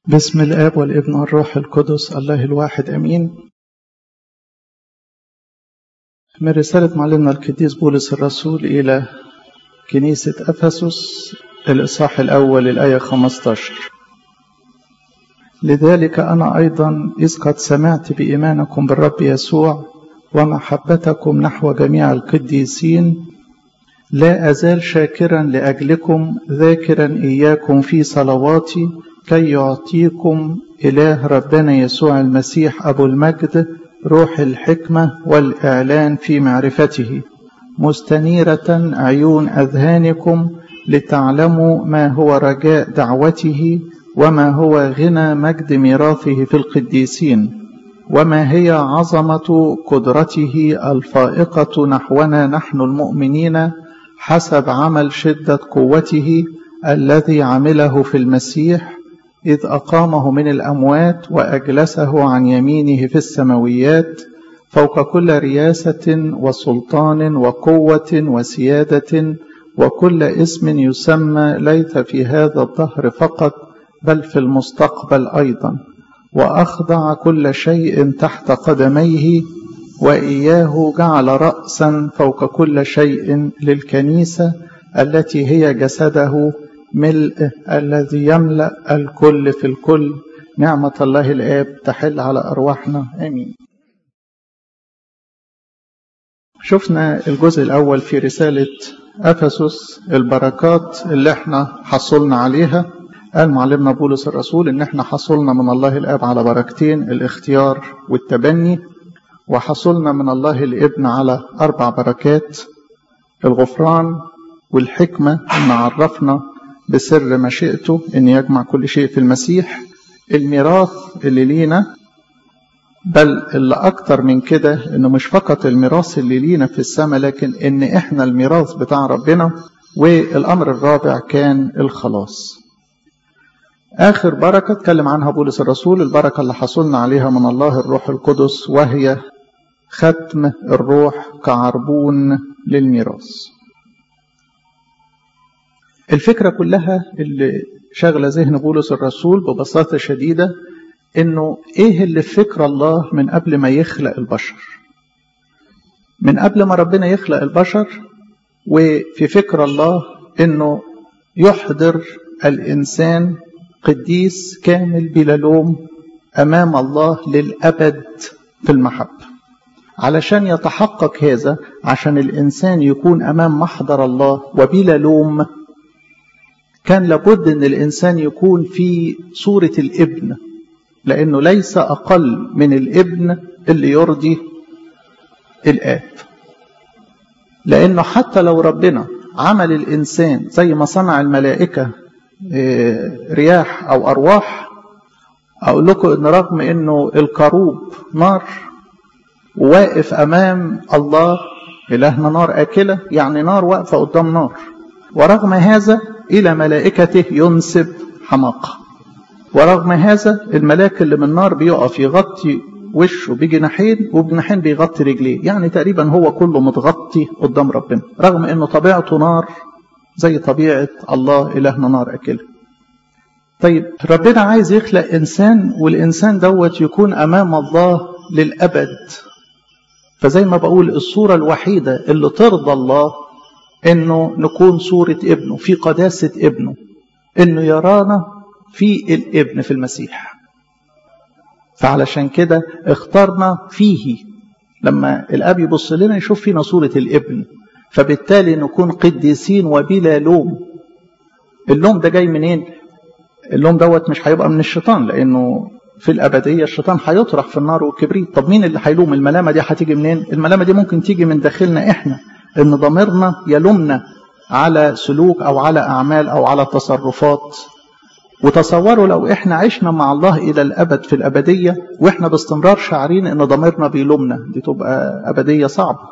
بسم الآب والابن والروح القدس الله الواحد أمين من رسالة معلمنا القديس بولس الرسول إلى كنيسة أفسس الإصحاح الأول الآية 15 لذلك أنا أيضا إذ قد سمعت بإيمانكم بالرب يسوع ومحبتكم نحو جميع القديسين لا أزال شاكرا لأجلكم ذاكرا إياكم في صلواتي كي يعطيكم إله ربنا يسوع المسيح أبو المجد روح الحكمة والإعلان في معرفته مستنيرة عيون أذهانكم لتعلموا ما هو رجاء دعوته وما هو غنى مجد ميراثه في القديسين وما هي عظمة قدرته الفائقة نحونا نحن المؤمنين حسب عمل شدة قوته الذي عمله في المسيح إذ أقامه من الأموات وأجلسه عن يمينه في السماويات فوق كل رياسة وسلطان وقوة وسيادة وكل اسم يسمى ليس في هذا الدهر فقط بل في المستقبل أيضا وأخضع كل شيء تحت قدميه وإياه جعل رأسا فوق كل شيء للكنيسة التي هي جسده ملء الذي يملأ الكل في الكل نعمة الله الآب تحل على أرواحنا آمين شفنا الجزء الأول في رسالة أفسس البركات اللي احنا حصلنا عليها قال معلمنا بولس الرسول ان احنا حصلنا من الله الآب على بركتين الاختيار والتبني وحصلنا من الله الابن على أربع بركات الغفران والحكمة ان عرفنا بسر مشيئته ان يجمع كل شيء في المسيح الميراث اللي لينا بل اللي اكتر من كده انه مش فقط الميراث اللي لينا في السماء لكن ان احنا الميراث بتاع ربنا والامر الرابع كان الخلاص اخر بركه اتكلم عنها بولس الرسول البركه اللي حصلنا عليها من الله الروح القدس وهي ختم الروح كعربون للميراث الفكرة كلها اللي شغلة ذهن بولس الرسول ببساطة شديدة انه ايه اللي في فكر الله من قبل ما يخلق البشر من قبل ما ربنا يخلق البشر وفي فكر الله انه يحضر الانسان قديس كامل بلا لوم امام الله للابد في المحبه علشان يتحقق هذا عشان الانسان يكون امام محضر الله وبلا لوم كان لابد ان الانسان يكون في صوره الابن لانه ليس اقل من الابن اللي يرضي الاب لانه حتى لو ربنا عمل الانسان زي ما صنع الملائكه رياح او ارواح اقول لكم ان رغم انه الكروب نار وواقف امام الله الهنا نار اكله يعني نار واقفه قدام نار ورغم هذا إلى ملائكته ينسب حماقة ورغم هذا الملاك اللي من نار بيقف يغطي وشه بجناحين وبجناحين بيغطي رجليه يعني تقريبا هو كله متغطي قدام ربنا رغم انه طبيعته نار زي طبيعة الله إلهنا نار أكله طيب ربنا عايز يخلق إنسان والإنسان دوت يكون أمام الله للأبد فزي ما بقول الصورة الوحيدة اللي ترضى الله انه نكون صورة ابنه في قداسة ابنه انه يرانا في الابن في المسيح فعلشان كده اخترنا فيه لما الاب يبص لنا يشوف فينا صورة الابن فبالتالي نكون قديسين وبلا لوم اللوم ده جاي منين اللوم دوت مش هيبقى من الشيطان لانه في الأبدية الشيطان هيطرح في النار والكبريت طب مين اللي هيلوم الملامة دي هتيجي منين الملامة دي ممكن تيجي من داخلنا احنا ان ضميرنا يلومنا على سلوك او على اعمال او على تصرفات وتصوروا لو احنا عشنا مع الله الى الابد في الابديه واحنا باستمرار شاعرين ان ضميرنا بيلومنا دي تبقى ابديه صعبه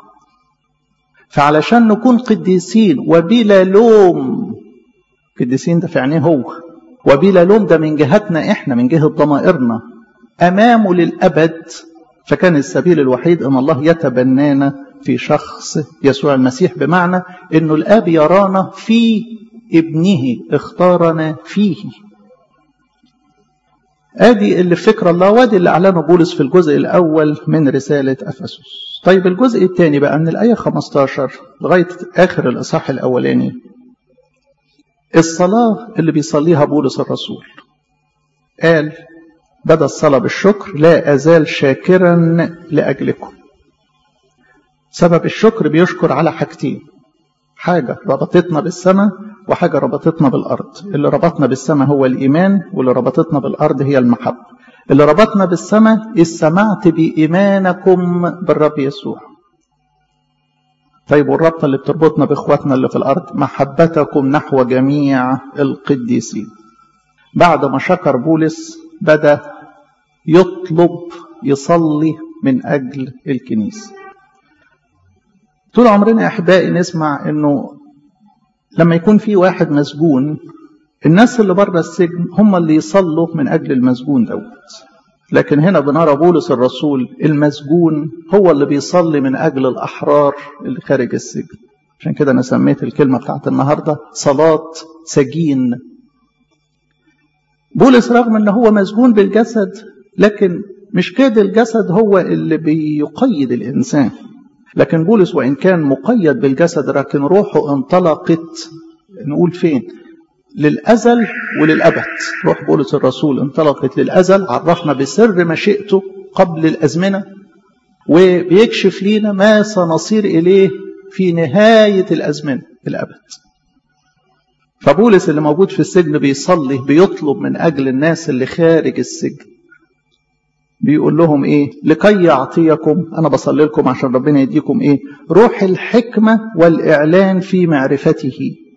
فعلشان نكون قديسين وبلا لوم قديسين ده في عينيه هو وبلا لوم ده من جهتنا احنا من جهه ضمائرنا امامه للابد فكان السبيل الوحيد ان الله يتبنانا في شخص يسوع المسيح بمعنى انه الاب يرانا في ابنه اختارنا فيه ادي اللي في فكر الله وادي اللي اعلنه بولس في الجزء الاول من رساله افسس طيب الجزء الثاني بقى من الايه 15 لغايه اخر الاصحاح الاولاني الصلاه اللي بيصليها بولس الرسول قال بدا الصلاه بالشكر لا ازال شاكرا لاجلكم سبب الشكر بيشكر على حاجتين حاجة ربطتنا بالسماء وحاجة ربطتنا بالأرض اللي ربطنا بالسماء هو الإيمان واللي ربطتنا بالأرض هي المحبة اللي ربطنا بالسماء إذ سمعت بإيمانكم بالرب يسوع طيب والربطة اللي بتربطنا بإخواتنا اللي في الأرض محبتكم نحو جميع القديسين بعد ما شكر بولس بدأ يطلب يصلي من أجل الكنيسة طول عمرنا يا احبائي نسمع انه لما يكون في واحد مسجون الناس اللي بره السجن هم اللي يصلوا من اجل المسجون دوت لكن هنا بنرى بولس الرسول المسجون هو اللي بيصلي من اجل الاحرار اللي خارج السجن عشان كده انا سميت الكلمه بتاعت النهارده صلاه سجين بولس رغم ان هو مسجون بالجسد لكن مش كده الجسد هو اللي بيقيد الانسان لكن بولس وإن كان مقيد بالجسد لكن روحه انطلقت نقول فين للأزل وللأبد روح بولس الرسول انطلقت للأزل عرفنا بسر مشيئته قبل الأزمنة وبيكشف لينا ما سنصير إليه في نهاية الأزمنة الأبد فبولس اللي موجود في السجن بيصلي بيطلب من أجل الناس اللي خارج السجن بيقول لهم ايه لكي يعطيكم انا بصلي لكم عشان ربنا يديكم ايه روح الحكمة والاعلان في معرفته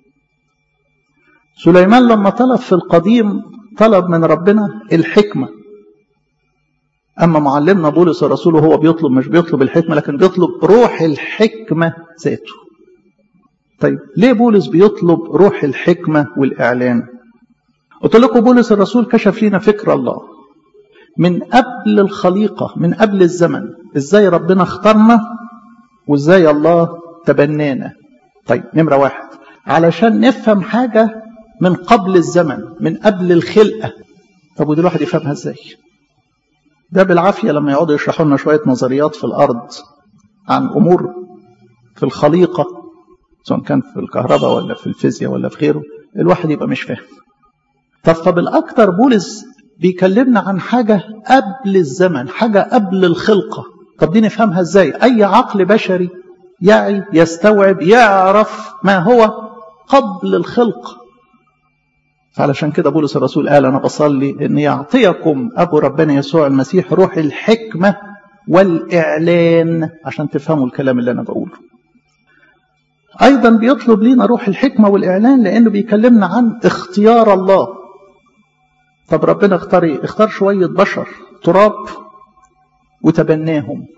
سليمان لما طلب في القديم طلب من ربنا الحكمة اما معلمنا بولس الرسول وهو بيطلب مش بيطلب الحكمة لكن بيطلب روح الحكمة ذاته طيب ليه بولس بيطلب روح الحكمة والاعلان قلت لكم بولس الرسول كشف لنا فكر الله من قبل الخليقة من قبل الزمن ازاي ربنا اختارنا وازاي الله تبنانا طيب نمرة واحد علشان نفهم حاجة من قبل الزمن من قبل الخلقة طب ودي الواحد يفهمها ازاي ده بالعافية لما يقعدوا يشرحوا لنا شوية نظريات في الأرض عن أمور في الخليقة سواء كان في الكهرباء ولا في الفيزياء ولا في غيره الواحد يبقى مش فاهم طب طب الأكثر بولس بيكلمنا عن حاجة قبل الزمن حاجة قبل الخلقة طب دي نفهمها ازاي اي عقل بشري يعي يستوعب يعرف ما هو قبل الخلقة فعلشان كده بولس الرسول قال انا بصلي ان يعطيكم ابو ربنا يسوع المسيح روح الحكمة والاعلان عشان تفهموا الكلام اللي انا بقوله ايضا بيطلب لنا روح الحكمة والاعلان لانه بيكلمنا عن اختيار الله طب ربنا اختار ايه؟ اختار شوية بشر تراب وتبناهم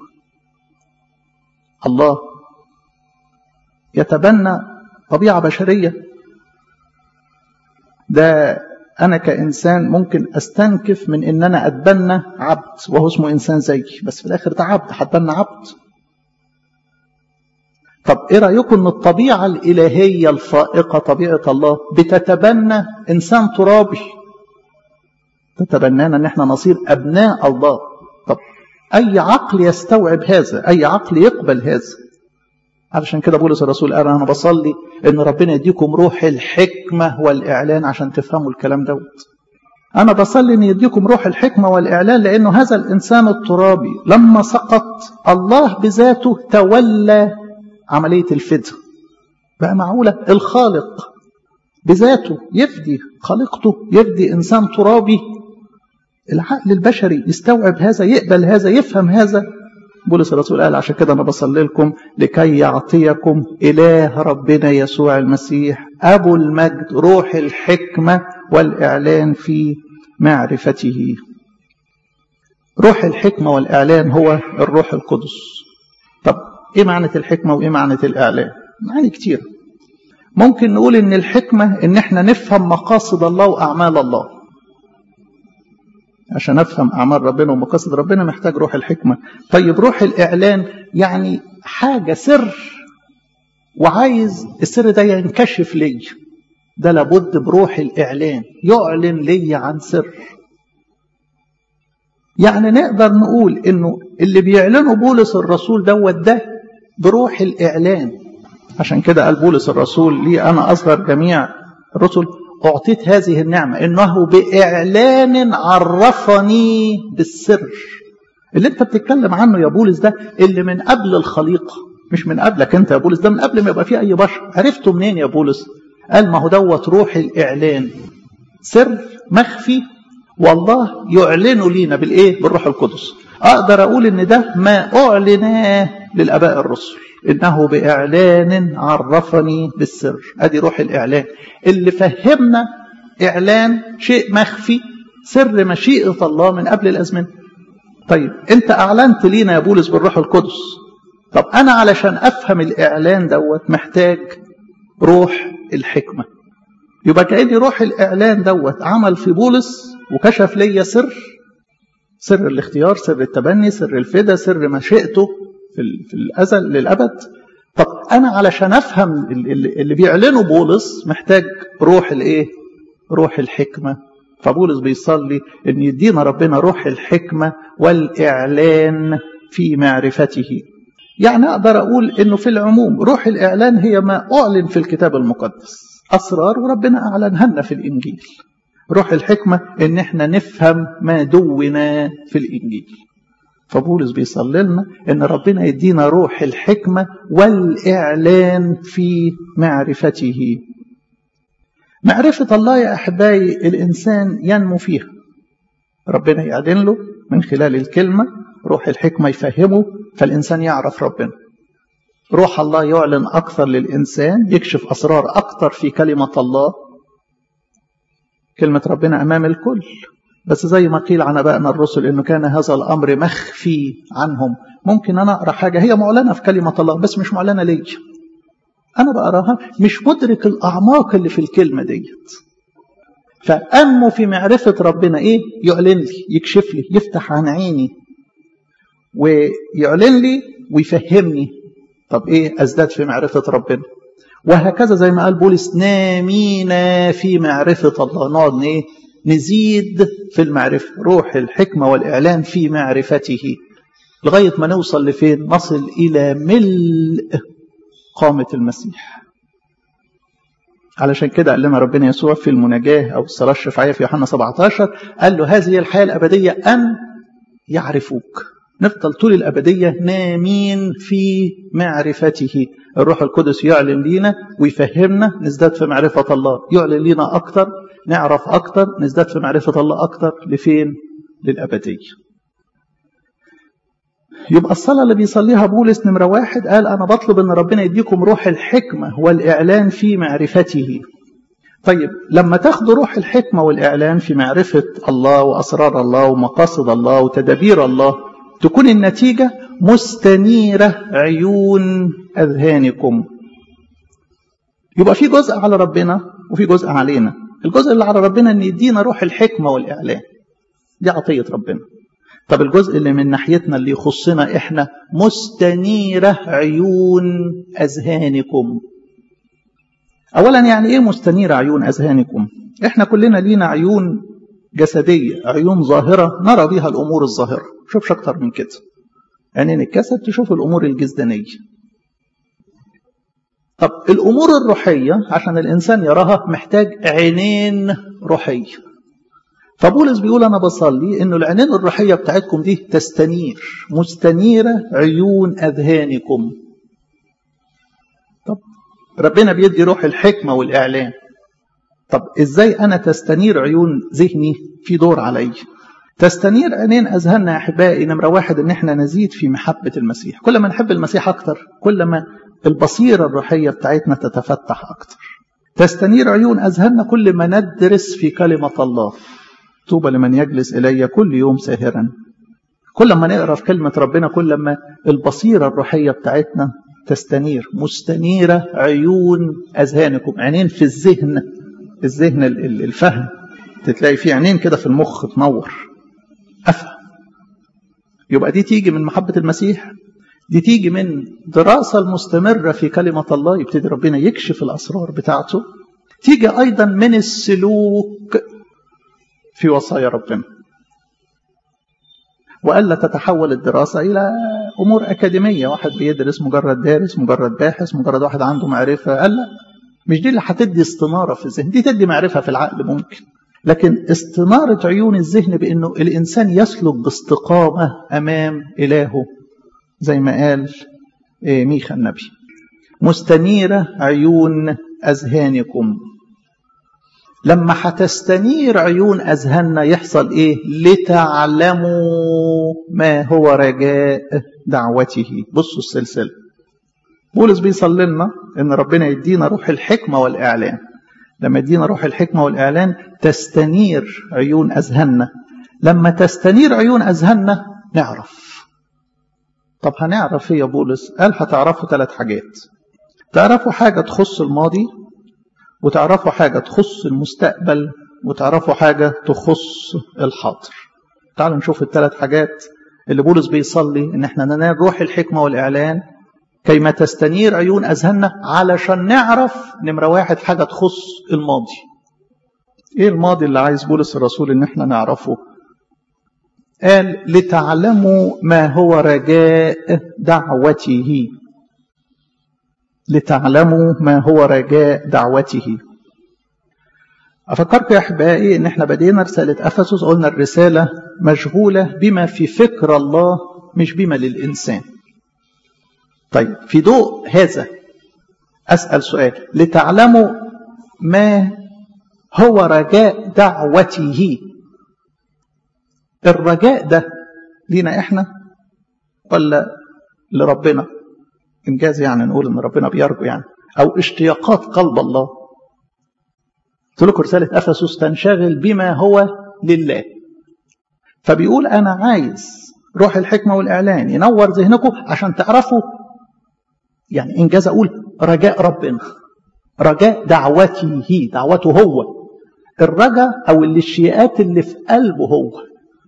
الله يتبنى طبيعة بشرية ده أنا كإنسان ممكن أستنكف من إن أنا أتبنى عبد وهو اسمه إنسان زيي بس في الآخر ده عبد هتبنى عبد طب إيه رأيكم إن الطبيعة الإلهية الفائقة طبيعة الله بتتبنى إنسان ترابي تتبنانا ان احنا نصير ابناء الله طب اي عقل يستوعب هذا اي عقل يقبل هذا علشان كده بولس الرسول قال انا بصلي ان ربنا يديكم روح الحكمه والاعلان عشان تفهموا الكلام دوت انا بصلي ان يديكم روح الحكمه والاعلان لانه هذا الانسان الترابي لما سقط الله بذاته تولى عمليه الفداء بقى معقوله الخالق بذاته يفدي خالقته يفدي انسان ترابي العقل البشري يستوعب هذا يقبل هذا يفهم هذا بولس الرسول قال عشان كده انا بصلي لكم لكي يعطيكم اله ربنا يسوع المسيح ابو المجد روح الحكمه والاعلان في معرفته روح الحكمه والاعلان هو الروح القدس طب ايه معنى الحكمه وايه معنى الاعلان معاني كتير ممكن نقول ان الحكمه ان احنا نفهم مقاصد الله واعمال الله عشان افهم اعمال ربنا ومقاصد ربنا محتاج روح الحكمه طيب روح الاعلان يعني حاجه سر وعايز السر ده ينكشف لي ده لابد بروح الاعلان يعلن لي عن سر يعني نقدر نقول انه اللي بيعلنه بولس الرسول دوت ده بروح الاعلان عشان كده قال بولس الرسول لي انا اصغر جميع الرسل اعطيت هذه النعمه انه باعلان عرفني بالسر اللي انت بتتكلم عنه يا بولس ده اللي من قبل الخليقه مش من قبلك انت يا بولس ده من قبل ما يبقى فيه اي بشر عرفته منين يا بولس قال ما هو دوت روح الاعلان سر مخفي والله يعلنه لينا بالايه بالروح القدس اقدر اقول ان ده ما اعلناه للاباء الرسل انه باعلان عرفني بالسر ادي روح الاعلان اللي فهمنا اعلان شيء مخفي سر مشيئه الله من قبل الازمنه طيب انت اعلنت لينا يا بولس بالروح القدس طب انا علشان افهم الاعلان دوت محتاج روح الحكمه يبقى كأن روح الإعلان دوت عمل في بولس وكشف ليا سر سر الاختيار سر التبني سر الفدا سر مشيئته في, في الأزل للأبد طب أنا علشان أفهم اللي بيعلنه بولس محتاج روح الإيه؟ روح الحكمة فبولس بيصلي إن يدينا ربنا روح الحكمة والإعلان في معرفته يعني أقدر أقول إنه في العموم روح الإعلان هي ما أعلن في الكتاب المقدس أسرار وربنا أعلنها لنا في الإنجيل روح الحكمة إن إحنا نفهم ما دونا في الإنجيل فبولس بيصلي لنا إن ربنا يدينا روح الحكمة والإعلان في معرفته معرفة الله يا أحبائي الإنسان ينمو فيها ربنا يعلن له من خلال الكلمة روح الحكمة يفهمه فالإنسان يعرف ربنا روح الله يعلن أكثر للإنسان يكشف أسرار أكثر في كلمة الله كلمة ربنا أمام الكل بس زي ما قيل عن أبائنا الرسل إنه كان هذا الأمر مخفي عنهم ممكن أنا أقرأ حاجة هي معلنة في كلمة الله بس مش معلنة لي أنا بقراها مش مدرك الأعماق اللي في الكلمة ديت فأنمو في معرفة ربنا إيه يعلن لي يكشف لي يفتح عن عيني ويعلن لي ويفهمني طب ايه ازداد في معرفة ربنا وهكذا زي ما قال بولس نامينا في معرفة الله نقعد ايه نزيد في المعرفة روح الحكمة والإعلان في معرفته لغاية ما نوصل لفين نصل إلى ملء قامة المسيح علشان كده قال لنا ربنا يسوع في المناجاة أو الصلاة الشفعية في يوحنا 17 قال له هذه الحياة الأبدية أن يعرفوك نفضل طول الأبدية نامين في معرفته الروح القدس يعلن لينا ويفهمنا نزداد في معرفة الله يعلن لينا أكتر نعرف أكتر نزداد في معرفة الله أكتر لفين للأبدية يبقى الصلاة اللي بيصليها بولس نمرة واحد قال أنا بطلب أن ربنا يديكم روح الحكمة والإعلان في معرفته طيب لما تاخدوا روح الحكمة والإعلان في معرفة الله وأسرار الله ومقاصد الله وتدابير الله تكون النتيجة مستنيرة عيون أذهانكم يبقى في جزء على ربنا وفي جزء علينا الجزء اللي على ربنا ان يدينا روح الحكمة والإعلان دي عطية ربنا طب الجزء اللي من ناحيتنا اللي يخصنا احنا مستنيرة عيون أذهانكم أولا يعني إيه مستنيرة عيون أذهانكم احنا كلنا لينا عيون جسدية عيون ظاهرة نرى بها الأمور الظاهرة شوفش أكتر من كده عينين الجسد تشوف الأمور الجسدانية طب الأمور الروحية عشان الإنسان يراها محتاج عينين روحية فبولس بيقول أنا بصلي إنه العينين الروحية بتاعتكم دي تستنير مستنيرة عيون أذهانكم طب ربنا بيدي روح الحكمة والإعلان طب إزاي أنا تستنير عيون ذهني في دور علي تستنير عينين أذهاننا يا أحبائي نمرة واحد إن إحنا نزيد في محبة المسيح كل ما نحب المسيح أكتر كل ما البصيرة الروحية بتاعتنا تتفتح أكتر تستنير عيون أذهاننا كل ما ندرس في كلمة الله طوبى لمن يجلس إلي كل يوم ساهرا كل ما نقرأ في كلمة ربنا كل ما البصيرة الروحية بتاعتنا تستنير مستنيرة عيون أذهانكم عينين في الذهن الذهن الفهم تتلاقي في عينين كده في المخ تنور أفهم يبقى دي تيجي من محبة المسيح دي تيجي من دراسة المستمرة في كلمة الله يبتدي ربنا يكشف الأسرار بتاعته تيجي أيضا من السلوك في وصايا ربنا وألا تتحول الدراسة إلى أمور أكاديمية واحد بيدرس مجرد دارس مجرد باحث مجرد واحد عنده معرفة قال لا مش دي اللي هتدي استنارة في الذهن دي تدي معرفة في العقل ممكن لكن استنارة عيون الذهن بأنه الإنسان يسلك باستقامة أمام إلهه زي ما قال ميخا النبي مستنيرة عيون أذهانكم لما هتستنير عيون أذهاننا يحصل إيه لتعلموا ما هو رجاء دعوته بصوا السلسلة بولس بيصلي لنا إن ربنا يدينا روح الحكمة والإعلان لما يدينا روح الحكمة والإعلان تستنير عيون أذهاننا لما تستنير عيون أذهاننا نعرف طب هنعرف ايه يا بولس قال هتعرفوا ثلاث حاجات تعرفوا حاجة تخص الماضي وتعرفوا حاجة تخص المستقبل وتعرفوا حاجة تخص الحاضر تعالوا نشوف الثلاث حاجات اللي بولس بيصلي ان احنا ننال روح الحكمة والإعلان كيما تستنير عيون أذهاننا علشان نعرف نمرة واحد حاجة تخص الماضي ايه الماضي اللي عايز بولس الرسول ان احنا نعرفه قال لتعلموا ما هو رجاء دعوته لتعلموا ما هو رجاء دعوته أفكركم يا أحبائي إن إحنا بدينا رسالة أفسس قلنا الرسالة مشغولة بما في فكر الله مش بما للإنسان طيب في ضوء هذا أسأل سؤال لتعلموا ما هو رجاء دعوته الرجاء ده لينا احنا ولا لربنا انجاز يعني نقول ان ربنا بيرجو يعني او اشتياقات قلب الله قلت لكم رساله افسس تنشغل بما هو لله فبيقول انا عايز روح الحكمه والاعلان ينور ذهنكم عشان تعرفوا يعني انجاز اقول رجاء ربنا رجاء دعوته دعوته هو الرجاء او الاشتياقات اللي في قلبه هو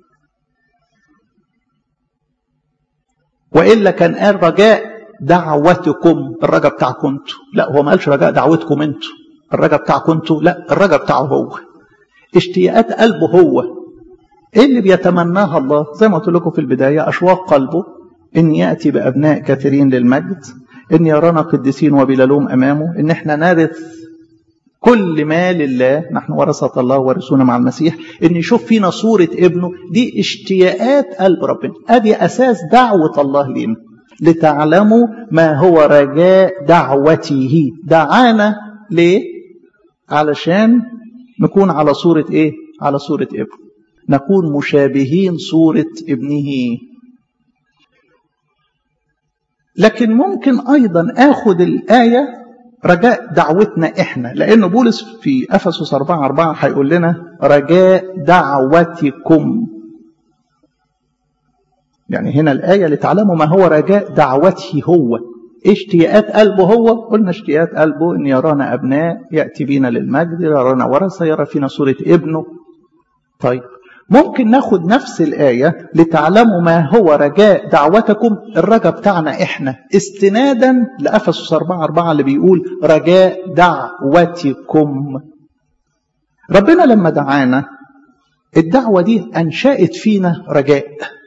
والا كان قال رجاء دعوتكم الرجاء بتاعكم انتوا لا هو ما قالش رجاء دعوتكم انتوا الرجاء بتاعكم انتوا لا الرجاء بتاعه هو اشتياقات قلبه هو ايه اللي بيتمناها الله زي ما قلت لكم في البدايه اشواق قلبه ان ياتي بابناء كثيرين للمجد ان يرانا قديسين وبلا لوم امامه ان احنا نرث كل ما لله نحن ورثة الله ورثونا مع المسيح ان يشوف فينا صورة ابنه دي اشتياقات قلب ربنا ادي اساس دعوة الله لنا لتعلموا ما هو رجاء دعوته دعانا ليه علشان نكون على صورة ايه على صورة ابنه نكون مشابهين صورة ابنه لكن ممكن ايضا اخد الايه رجاء دعوتنا احنا لان بولس في افسس 4 4 هيقول لنا رجاء دعوتكم يعني هنا الايه لتعلموا ما هو رجاء دعوته هو اشتياقات قلبه هو قلنا اشتياقات قلبه ان يرانا ابناء ياتي بينا للمجد يرانا ورثه يرى فينا صوره ابنه طيب ممكن ناخد نفس الآية لتعلموا ما هو رجاء دعوتكم الرجاء بتاعنا إحنا استنادا لأفسس 4 4 اللي بيقول رجاء دعوتكم ربنا لما دعانا الدعوة دي أنشأت فينا رجاء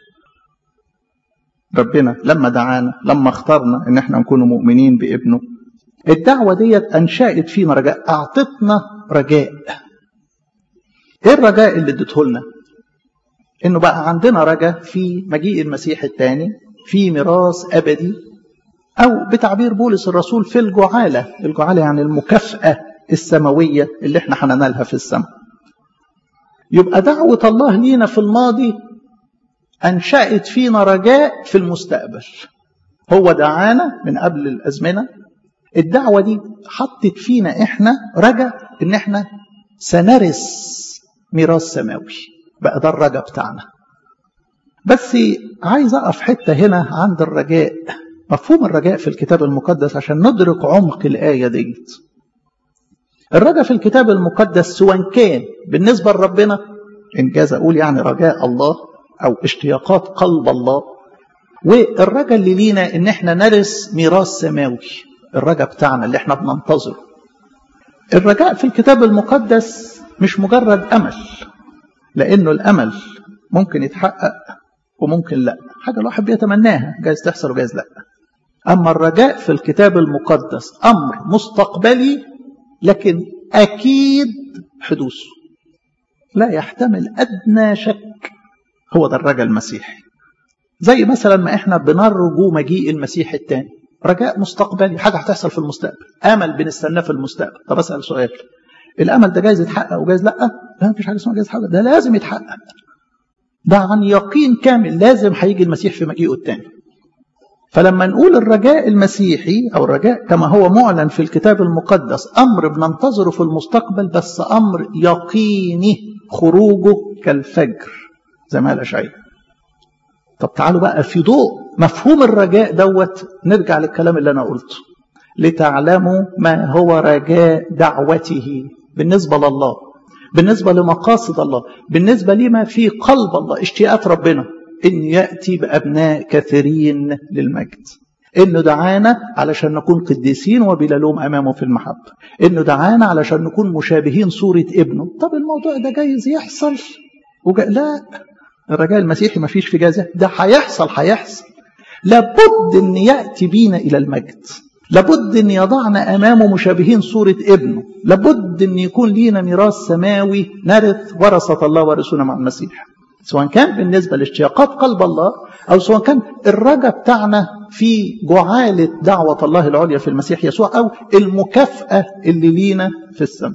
ربنا لما دعانا لما اخترنا ان احنا نكون مؤمنين بابنه الدعوة ديت أنشأت فينا رجاء أعطتنا رجاء ايه الرجاء اللي اديته لنا انه بقى عندنا رجاء في مجيء المسيح الثاني في ميراث ابدي او بتعبير بولس الرسول في الجعاله الجعاله يعني المكافاه السماويه اللي احنا هننالها في السماء يبقى دعوه الله لينا في الماضي انشات فينا رجاء في المستقبل هو دعانا من قبل الازمنه الدعوه دي حطت فينا احنا رجاء ان احنا سنرث ميراث سماوي بقى ده الرجاء بتاعنا بس عايز اقف حته هنا عند الرجاء مفهوم الرجاء في الكتاب المقدس عشان ندرك عمق الايه ديت الرجاء في الكتاب المقدس سواء كان بالنسبه لربنا انجاز اقول يعني رجاء الله او اشتياقات قلب الله والرجاء اللي لينا ان احنا نرث ميراث سماوي الرجاء بتاعنا اللي احنا بننتظره الرجاء في الكتاب المقدس مش مجرد امل لانه الامل ممكن يتحقق وممكن لا حاجة الواحد بيتمناها جايز تحصل وجايز لا أما الرجاء في الكتاب المقدس أمر مستقبلي لكن أكيد حدوثه لا يحتمل أدنى شك هو ده الرجاء المسيحي زي مثلا ما احنا بنرجو مجيء المسيح الثاني رجاء مستقبلي حاجة هتحصل في المستقبل أمل بنستناه في المستقبل طب أسأل سؤال الأمل ده جايز يتحقق وجايز لأ لا مفيش حاجة اسمها جايز يتحقق ده لازم يتحقق ده عن يقين كامل لازم هيجي المسيح في مجيئه الثاني فلما نقول الرجاء المسيحي أو الرجاء كما هو معلن في الكتاب المقدس أمر بننتظره في المستقبل بس أمر يقيني خروجه كالفجر زي ما قال أشعياء طب تعالوا بقى في ضوء مفهوم الرجاء دوت نرجع للكلام اللي أنا قلته لتعلموا ما هو رجاء دعوته بالنسبة لله بالنسبة لمقاصد الله بالنسبة لما في قلب الله اشتياقات ربنا إن يأتي بأبناء كثيرين للمجد إنه دعانا علشان نكون قديسين وبلا لوم أمامه في المحبة إنه دعانا علشان نكون مشابهين صورة ابنه طب الموضوع ده جايز يحصل وجا... لا الرجاء المسيحي ما فيش في جازة ده هيحصل هيحصل لابد أن يأتي بينا إلى المجد لابد أن يضعنا أمامه مشابهين صورة ابنه لابد أن يكون لينا ميراث سماوي نرث ورثة الله ورثنا مع المسيح سواء كان بالنسبة لاشتياقات قلب الله أو سواء كان الرجاء بتاعنا في جعالة دعوة الله العليا في المسيح يسوع أو المكافأة اللي لينا في السماء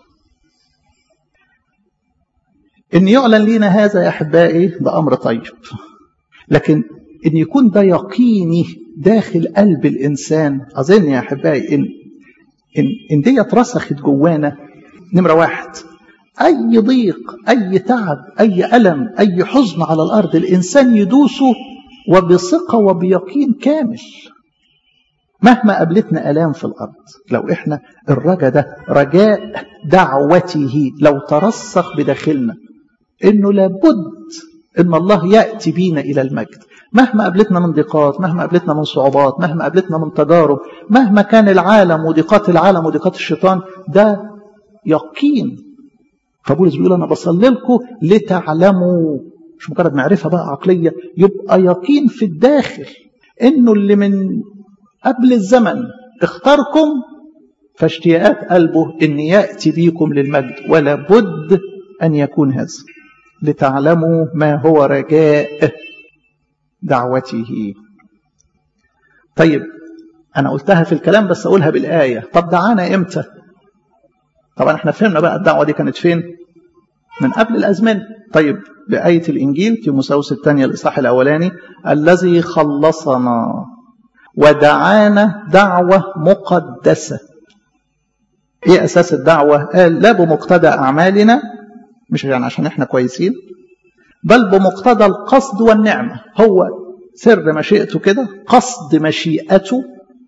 إن يعلن لينا هذا يا أحبائي ده أمر طيب لكن إن يكون ده يقيني داخل قلب الإنسان أظن يا أحبائي إن إن إن دي اترسخت جوانا نمرة واحد أي ضيق أي تعب أي ألم أي حزن على الأرض الإنسان يدوسه وبثقة وبيقين كامل مهما قابلتنا ألام في الأرض لو إحنا الرجاء ده رجاء دعوته لو ترسخ بداخلنا إنه لابد إن الله يأتي بينا إلى المجد مهما قابلتنا من ضيقات مهما قابلتنا من صعوبات مهما قابلتنا من تجارب مهما كان العالم وضيقات العالم وضيقات الشيطان ده يقين فبولس بيقول انا بصلي لكم لتعلموا مش مجرد معرفه بقى عقليه يبقى يقين في الداخل انه اللي من قبل الزمن اختاركم فاشتياقات قلبه ان ياتي بيكم للمجد ولا بد ان يكون هذا لتعلموا ما هو رجاء دعوته طيب انا قلتها في الكلام بس اقولها بالايه طب دعانا امتى طبعا احنا فهمنا بقى الدعوة دي كانت فين من قبل الأزمنة طيب بآية الإنجيل تيموساوس الثانية الإصحاح الأولاني الذي خلصنا ودعانا دعوة مقدسة ايه أساس الدعوة قال لا بمقتضى أعمالنا مش يعني عشان احنا كويسين بل بمقتضى القصد والنعمة هو سر مشيئته كده قصد مشيئته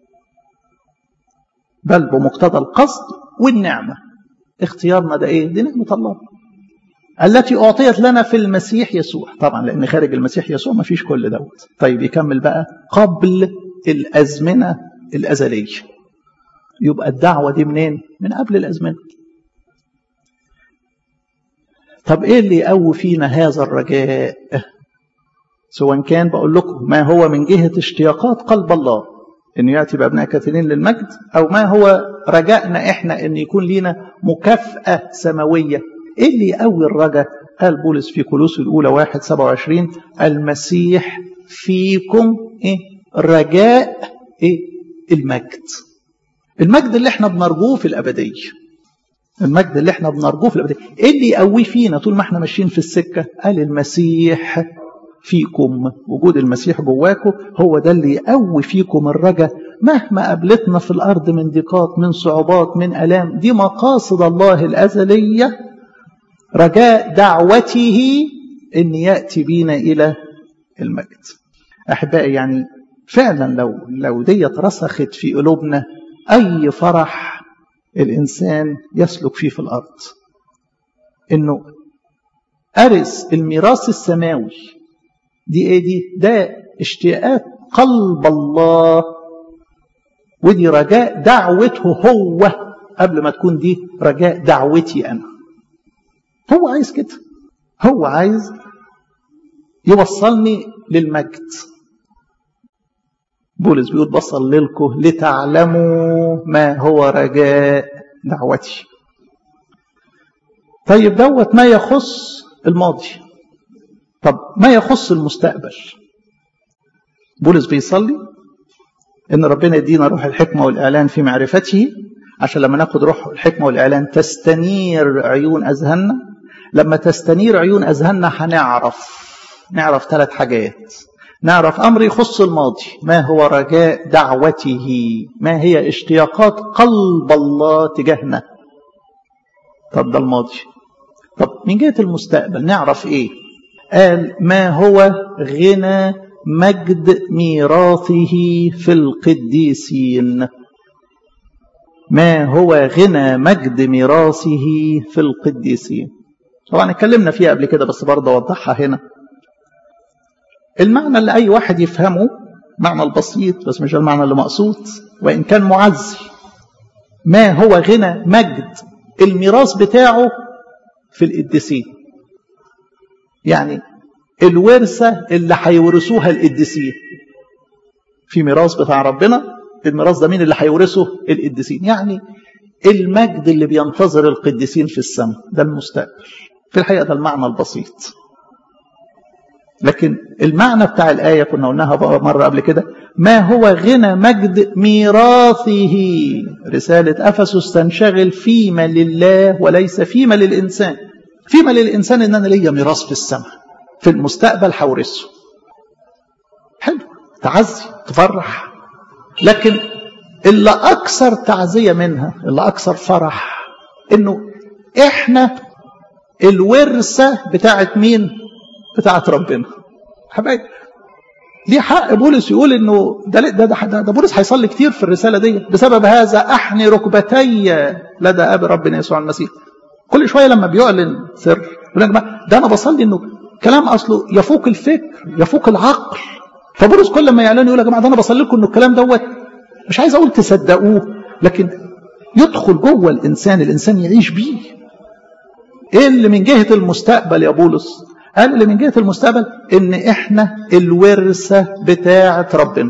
بل بمقتضى القصد والنعمة اختيارنا ده ايه دي نعمة الله التي أعطيت لنا في المسيح يسوع طبعا لأن خارج المسيح يسوع ما فيش كل دوت طيب يكمل بقى قبل الأزمنة الأزلية يبقى الدعوة دي منين من قبل الأزمنة طب ايه اللي يقوي فينا هذا الرجاء سواء كان بقول لكم ما هو من جهة اشتياقات قلب الله انه ياتي بابناء كثيرين للمجد او ما هو رجائنا احنا ان يكون لينا مكافاه سماويه ايه اللي يقوي الرجاء قال بولس في كولوس الاولى 1 27 المسيح فيكم ايه رجاء ايه المجد المجد اللي احنا بنرجوه في الابديه المجد اللي احنا بنرجوه في الابديه ايه اللي يقويه فينا طول ما احنا ماشيين في السكه قال المسيح فيكم وجود المسيح جواكم هو ده اللي يقوي فيكم الرجاء مهما قابلتنا في الأرض من ضيقات من صعوبات من ألام دي مقاصد الله الأزلية رجاء دعوته أن يأتي بينا إلى المجد أحبائي يعني فعلا لو لو دي رسخت في قلوبنا أي فرح الإنسان يسلك فيه في الأرض إنه أرث الميراث السماوي دي ايه دي ده اشتياقات قلب الله ودي رجاء دعوته هو قبل ما تكون دي رجاء دعوتي انا هو عايز كده هو عايز يوصلني للمجد بولس بيقول بصل لكم لتعلموا ما هو رجاء دعوتي طيب دوت ما يخص الماضي طب ما يخص المستقبل بولس بيصلي ان ربنا يدينا روح الحكمه والاعلان في معرفته عشان لما ناخد روح الحكمه والاعلان تستنير عيون اذهاننا لما تستنير عيون اذهاننا هنعرف نعرف ثلاث حاجات نعرف امر يخص الماضي ما هو رجاء دعوته ما هي اشتياقات قلب الله تجاهنا طب ده الماضي طب من جهه المستقبل نعرف ايه قال ما هو غنى مجد ميراثه في القديسين ما هو غنى مجد ميراثه في القديسين طبعا اتكلمنا فيها قبل كده بس برضه اوضحها هنا المعنى اللي اي واحد يفهمه معنى البسيط بس مش المعنى اللي مقصود وان كان معزي ما هو غنى مجد الميراث بتاعه في القديسين يعني الورثة اللي هيورثوها القديسين في ميراث بتاع ربنا الميراث ده مين اللي هيورثه القديسين يعني المجد اللي بينتظر القديسين في السماء ده المستقبل في الحقيقة ده المعنى البسيط لكن المعنى بتاع الآية كنا قلناها بقى مرة قبل كده ما هو غنى مجد ميراثه رسالة أفسس تنشغل فيما لله وليس فيما للإنسان فيما للإنسان إن أنا ليا ميراث في السماء في المستقبل هورثه حلو تعزي تفرح لكن اللي أكثر تعزية منها اللي أكثر فرح إنه إحنا الورثة بتاعت مين؟ بتاعت ربنا حبايبي ليه حق بولس يقول انه ده ده ده, ده بولس هيصلي كتير في الرساله دي بسبب هذا احني ركبتي لدى اب ربنا يسوع المسيح كل شويه لما بيعلن سر يقول يا جماعه ده انا بصلي انه كلام اصله يفوق الفكر يفوق العقل فبولس كل ما يعلن يقول يا جماعه ده انا بصلي لكم انه الكلام دوت مش عايز اقول تصدقوه لكن يدخل جوه الانسان الانسان يعيش بيه ايه اللي من جهه المستقبل يا بولس قال اللي من جهه المستقبل ان احنا الورثه بتاعه ربنا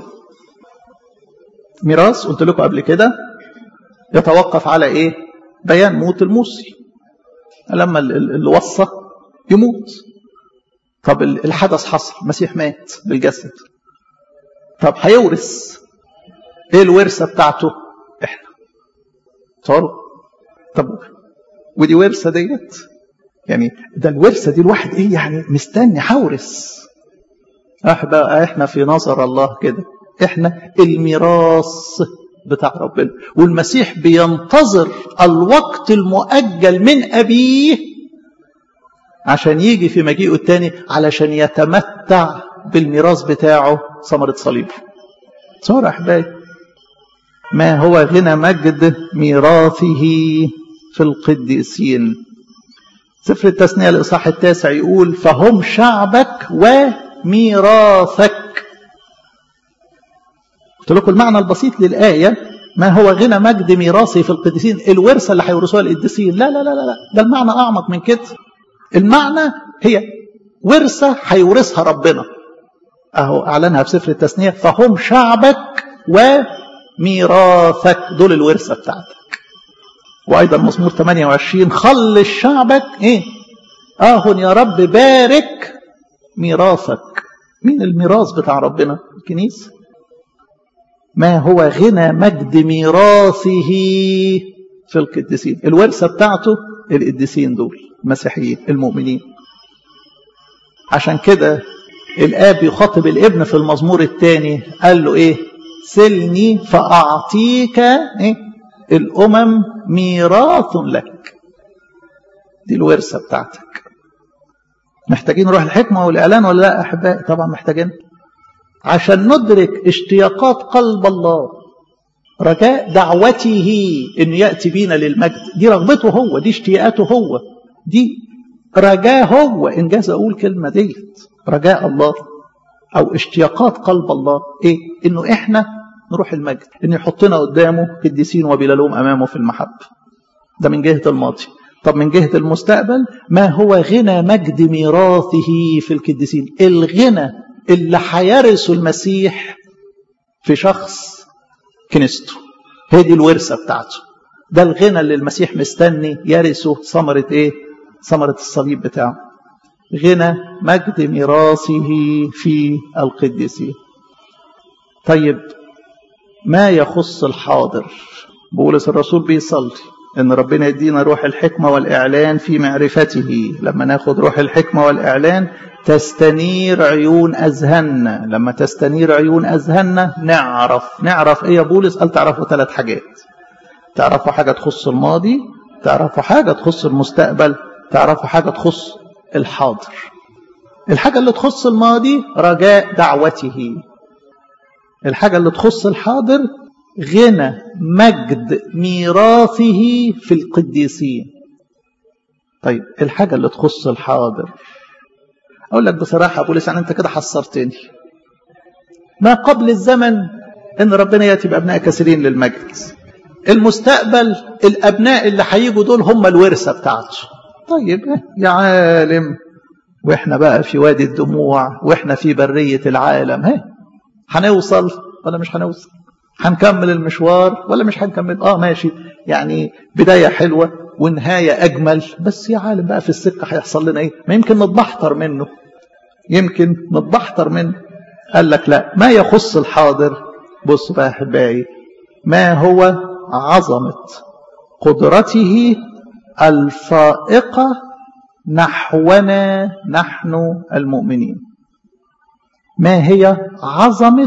ميراث قلت لكم قبل كده يتوقف على ايه بيان موت الموصي لما اللي وصى يموت طب الحدث حصل المسيح مات بالجسد طب هيورث ايه الورثه بتاعته احنا صاروا طب ودي ورثه ديت يعني ده الورثه دي الواحد ايه يعني مستني هورث بقى احنا في نظر الله كده احنا الميراث بتاع ربنا والمسيح بينتظر الوقت المؤجل من ابيه عشان يجي في مجيئه الثاني علشان يتمتع بالميراث بتاعه ثمرة صليبه صار أحبائي ما هو غنى مجد ميراثه في القديسين سفر التثنية الإصحاح التاسع يقول فهم شعبك وميراثك قلت لكم المعنى البسيط للآية ما هو غنى مجد ميراثه في القديسين الورثة اللي هيورثوها القديسين لا لا لا لا ده المعنى أعمق من كده المعنى هي ورثة هيورثها ربنا أهو أعلنها في سفر التثنية فهم شعبك وميراثك دول الورثة بتاعتك وأيضا مزمور 28 خلص شعبك إيه آه يا رب بارك ميراثك مين الميراث بتاع ربنا الكنيسة ما هو غنى مجد ميراثه في القديسين الورثة بتاعته القديسين دول المسيحيين المؤمنين عشان كده الاب يخاطب الابن في المزمور الثاني قال له ايه سلني فاعطيك ايه الامم ميراث لك دي الورثه بتاعتك محتاجين روح الحكمه والاعلان ولا لا احبائي طبعا محتاجين عشان ندرك اشتياقات قلب الله رجاء دعوته انه ياتي بينا للمجد دي رغبته هو دي اشتياقاته هو دي رجاء هو انجاز اقول كلمه ديت رجاء الله او اشتياقات قلب الله ايه انه احنا نروح المجد انه يحطنا قدامه قديسين وبلا لوم امامه في المحبه ده من جهه الماضي طب من جهة المستقبل ما هو غنى مجد ميراثه في القديسين الغنى اللي هيرثه المسيح في شخص كنيسته هي دي الورثة بتاعته ده الغنى اللي المسيح مستني يرثه ثمرة ايه ثمرة الصليب بتاعه غنى مجد ميراثه في القديسين طيب ما يخص الحاضر بولس الرسول بيصلي ان ربنا يدينا روح الحكمه والاعلان في معرفته لما ناخد روح الحكمه والاعلان تستنير عيون اذهاننا لما تستنير عيون اذهاننا نعرف نعرف ايه يا بولس قال تعرفوا ثلاث حاجات تعرفوا حاجه تخص الماضي تعرفوا حاجه تخص المستقبل تعرفوا حاجه تخص الحاضر الحاجه اللي تخص الماضي رجاء دعوته الحاجه اللي تخص الحاضر غنى مجد ميراثه في القديسين طيب الحاجة اللي تخص الحاضر أقول لك بصراحة أبو لسان أنت كده حصرتني ما قبل الزمن إن ربنا يأتي بأبناء كثيرين للمجد المستقبل الأبناء اللي هيجوا دول هم الورثة بتاعته طيب يا عالم وإحنا بقى في وادي الدموع وإحنا في برية العالم ها هنوصل ولا مش هنوصل هنكمل المشوار ولا مش هنكمل اه ماشي يعني بدايه حلوه ونهايه اجمل بس يا عالم بقى في السكه هيحصل لنا ايه ما يمكن نتبحتر منه يمكن نتبحتر منه قال لك لا ما يخص الحاضر بص بقى احبائي ما هو عظمه قدرته الفائقه نحونا نحن المؤمنين ما هي عظمه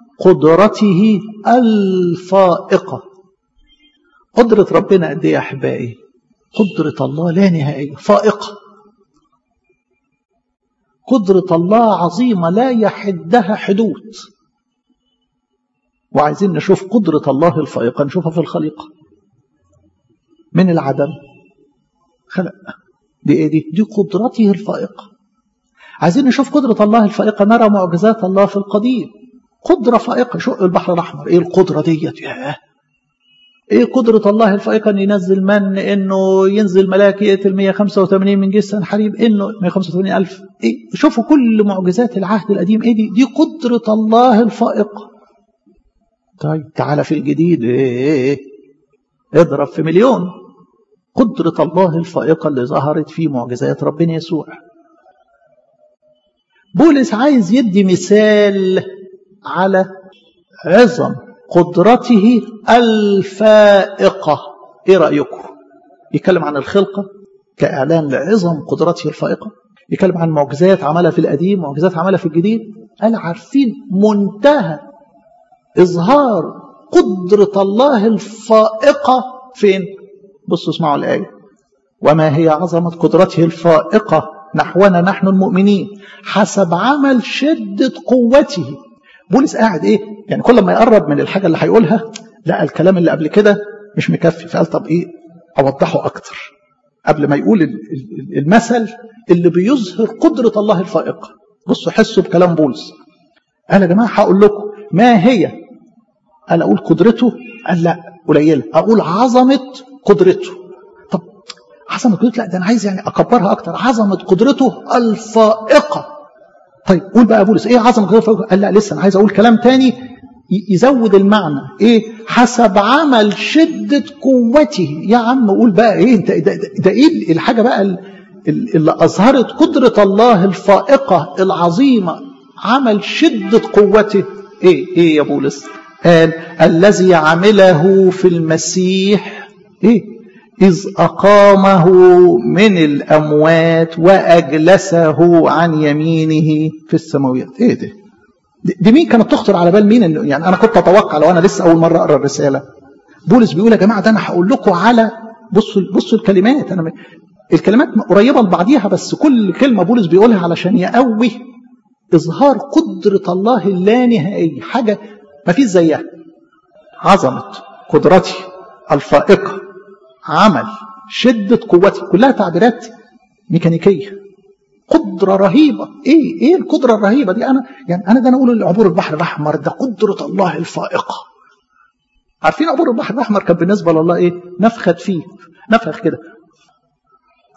قدرته الفائقة قدرة ربنا قد ايه يا احبائي قدرة الله لا نهائية فائقة قدرة الله عظيمة لا يحدها حدود وعايزين نشوف قدرة الله الفائقة نشوفها في الخليقة من العدم خلق دي ايه دي دي قدرته الفائقة عايزين نشوف قدرة الله الفائقة نرى معجزات الله في القديم قدرة فائقة شق البحر الأحمر إيه القدرة ديت ياه إيه قدرة الله الفائقة أن ينزل من إنه ينزل ملاك يقتل 185 من جيش سنحريب إنه 185 ألف إيه شوفوا كل معجزات العهد القديم إيه دي دي قدرة الله الفائقة طيب تعالى في الجديد إيه اضرب في مليون قدرة الله الفائقة اللي ظهرت في معجزات ربنا يسوع بولس عايز يدي مثال على عظم قدرته الفائقة ايه رأيكم يتكلم عن الخلقة كإعلان لعظم قدرته الفائقة يتكلم عن معجزات عملها في القديم معجزات عملها في الجديد قال عارفين منتهى إظهار قدرة الله الفائقة فين بصوا اسمعوا الآية وما هي عظمة قدرته الفائقة نحونا نحن المؤمنين حسب عمل شدة قوته بولس قاعد ايه يعني كل ما يقرب من الحاجه اللي هيقولها لا الكلام اللي قبل كده مش مكفي فقال طب ايه اوضحه اكتر قبل ما يقول المثل اللي بيظهر قدره الله الفائقه بصوا حسوا بكلام بولس قال يا جماعه هقول لكم ما هي قال اقول قدرته قال لا قليله اقول عظمه قدرته طب عظمه قدرته لا ده انا عايز يعني اكبرها اكتر عظمه قدرته الفائقه طيب قول بقى بولس ايه عظمه قدرته قال لا لسه انا عايز اقول كلام تاني يزود المعنى ايه حسب عمل شدة قوته يا عم قول بقى ايه انت ده, ده, ده ايه الحاجة بقى اللي اظهرت قدرة الله الفائقة العظيمة عمل شدة قوته ايه ايه يا بولس قال الذي عمله في المسيح ايه إذ أقامه من الأموات وأجلسه عن يمينه في السماويات إيه ده دي مين كانت تخطر على بال مين إنه يعني أنا كنت أتوقع لو أنا لسه أول مرة أقرأ الرسالة بولس بيقول يا جماعة ده أنا هقول لكم على بصوا بصوا الكلمات أنا الكلمات قريبة لبعضيها بس كل كلمة بولس بيقولها علشان يقوي إظهار قدرة الله اللانهائية حاجة ما فيش زيها عظمة قدرتي الفائقة عمل شدة قوتي كلها تعبيرات ميكانيكية قدرة رهيبة ايه ايه القدرة الرهيبة دي انا يعني انا ده انا اقول عبور البحر الاحمر ده قدرة الله الفائقة عارفين عبور البحر الاحمر كان بالنسبة لله ايه نفخت فيه نفخ كده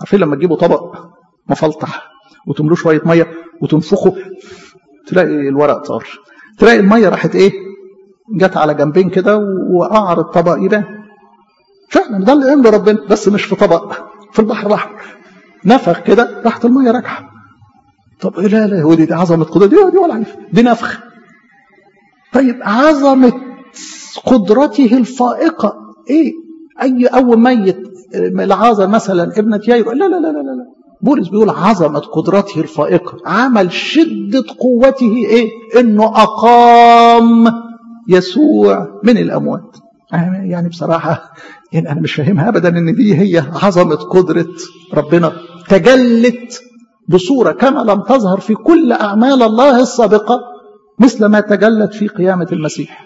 عارفين لما تجيبوا طبق مفلطح وتملوه شويه ميه وتنفخه تلاقي الورق طار تلاقي الميه راحت ايه جت على جنبين كده وقعر الطبق يبان فعلا ده اللي عمله ربنا بس مش في طبق في البحر الاحمر نفخ كده راحت الميه راجعه طب إيه لا لا هو دي, دي عظمه قدرة دي, دي ولا عارف دي نفخ طيب عظمه قدرته الفائقه ايه اي اول ميت العازر مثلا ابنه يايرو لا لا لا لا لا بولس بيقول عظمة قدرته الفائقة عمل شدة قوته ايه انه اقام يسوع من الاموات يعني بصراحة يعني انا مش فاهمها ابدا ان دي هي عظمة قدرة ربنا تجلت بصورة كما لم تظهر في كل اعمال الله السابقة مثل ما تجلت في قيامة المسيح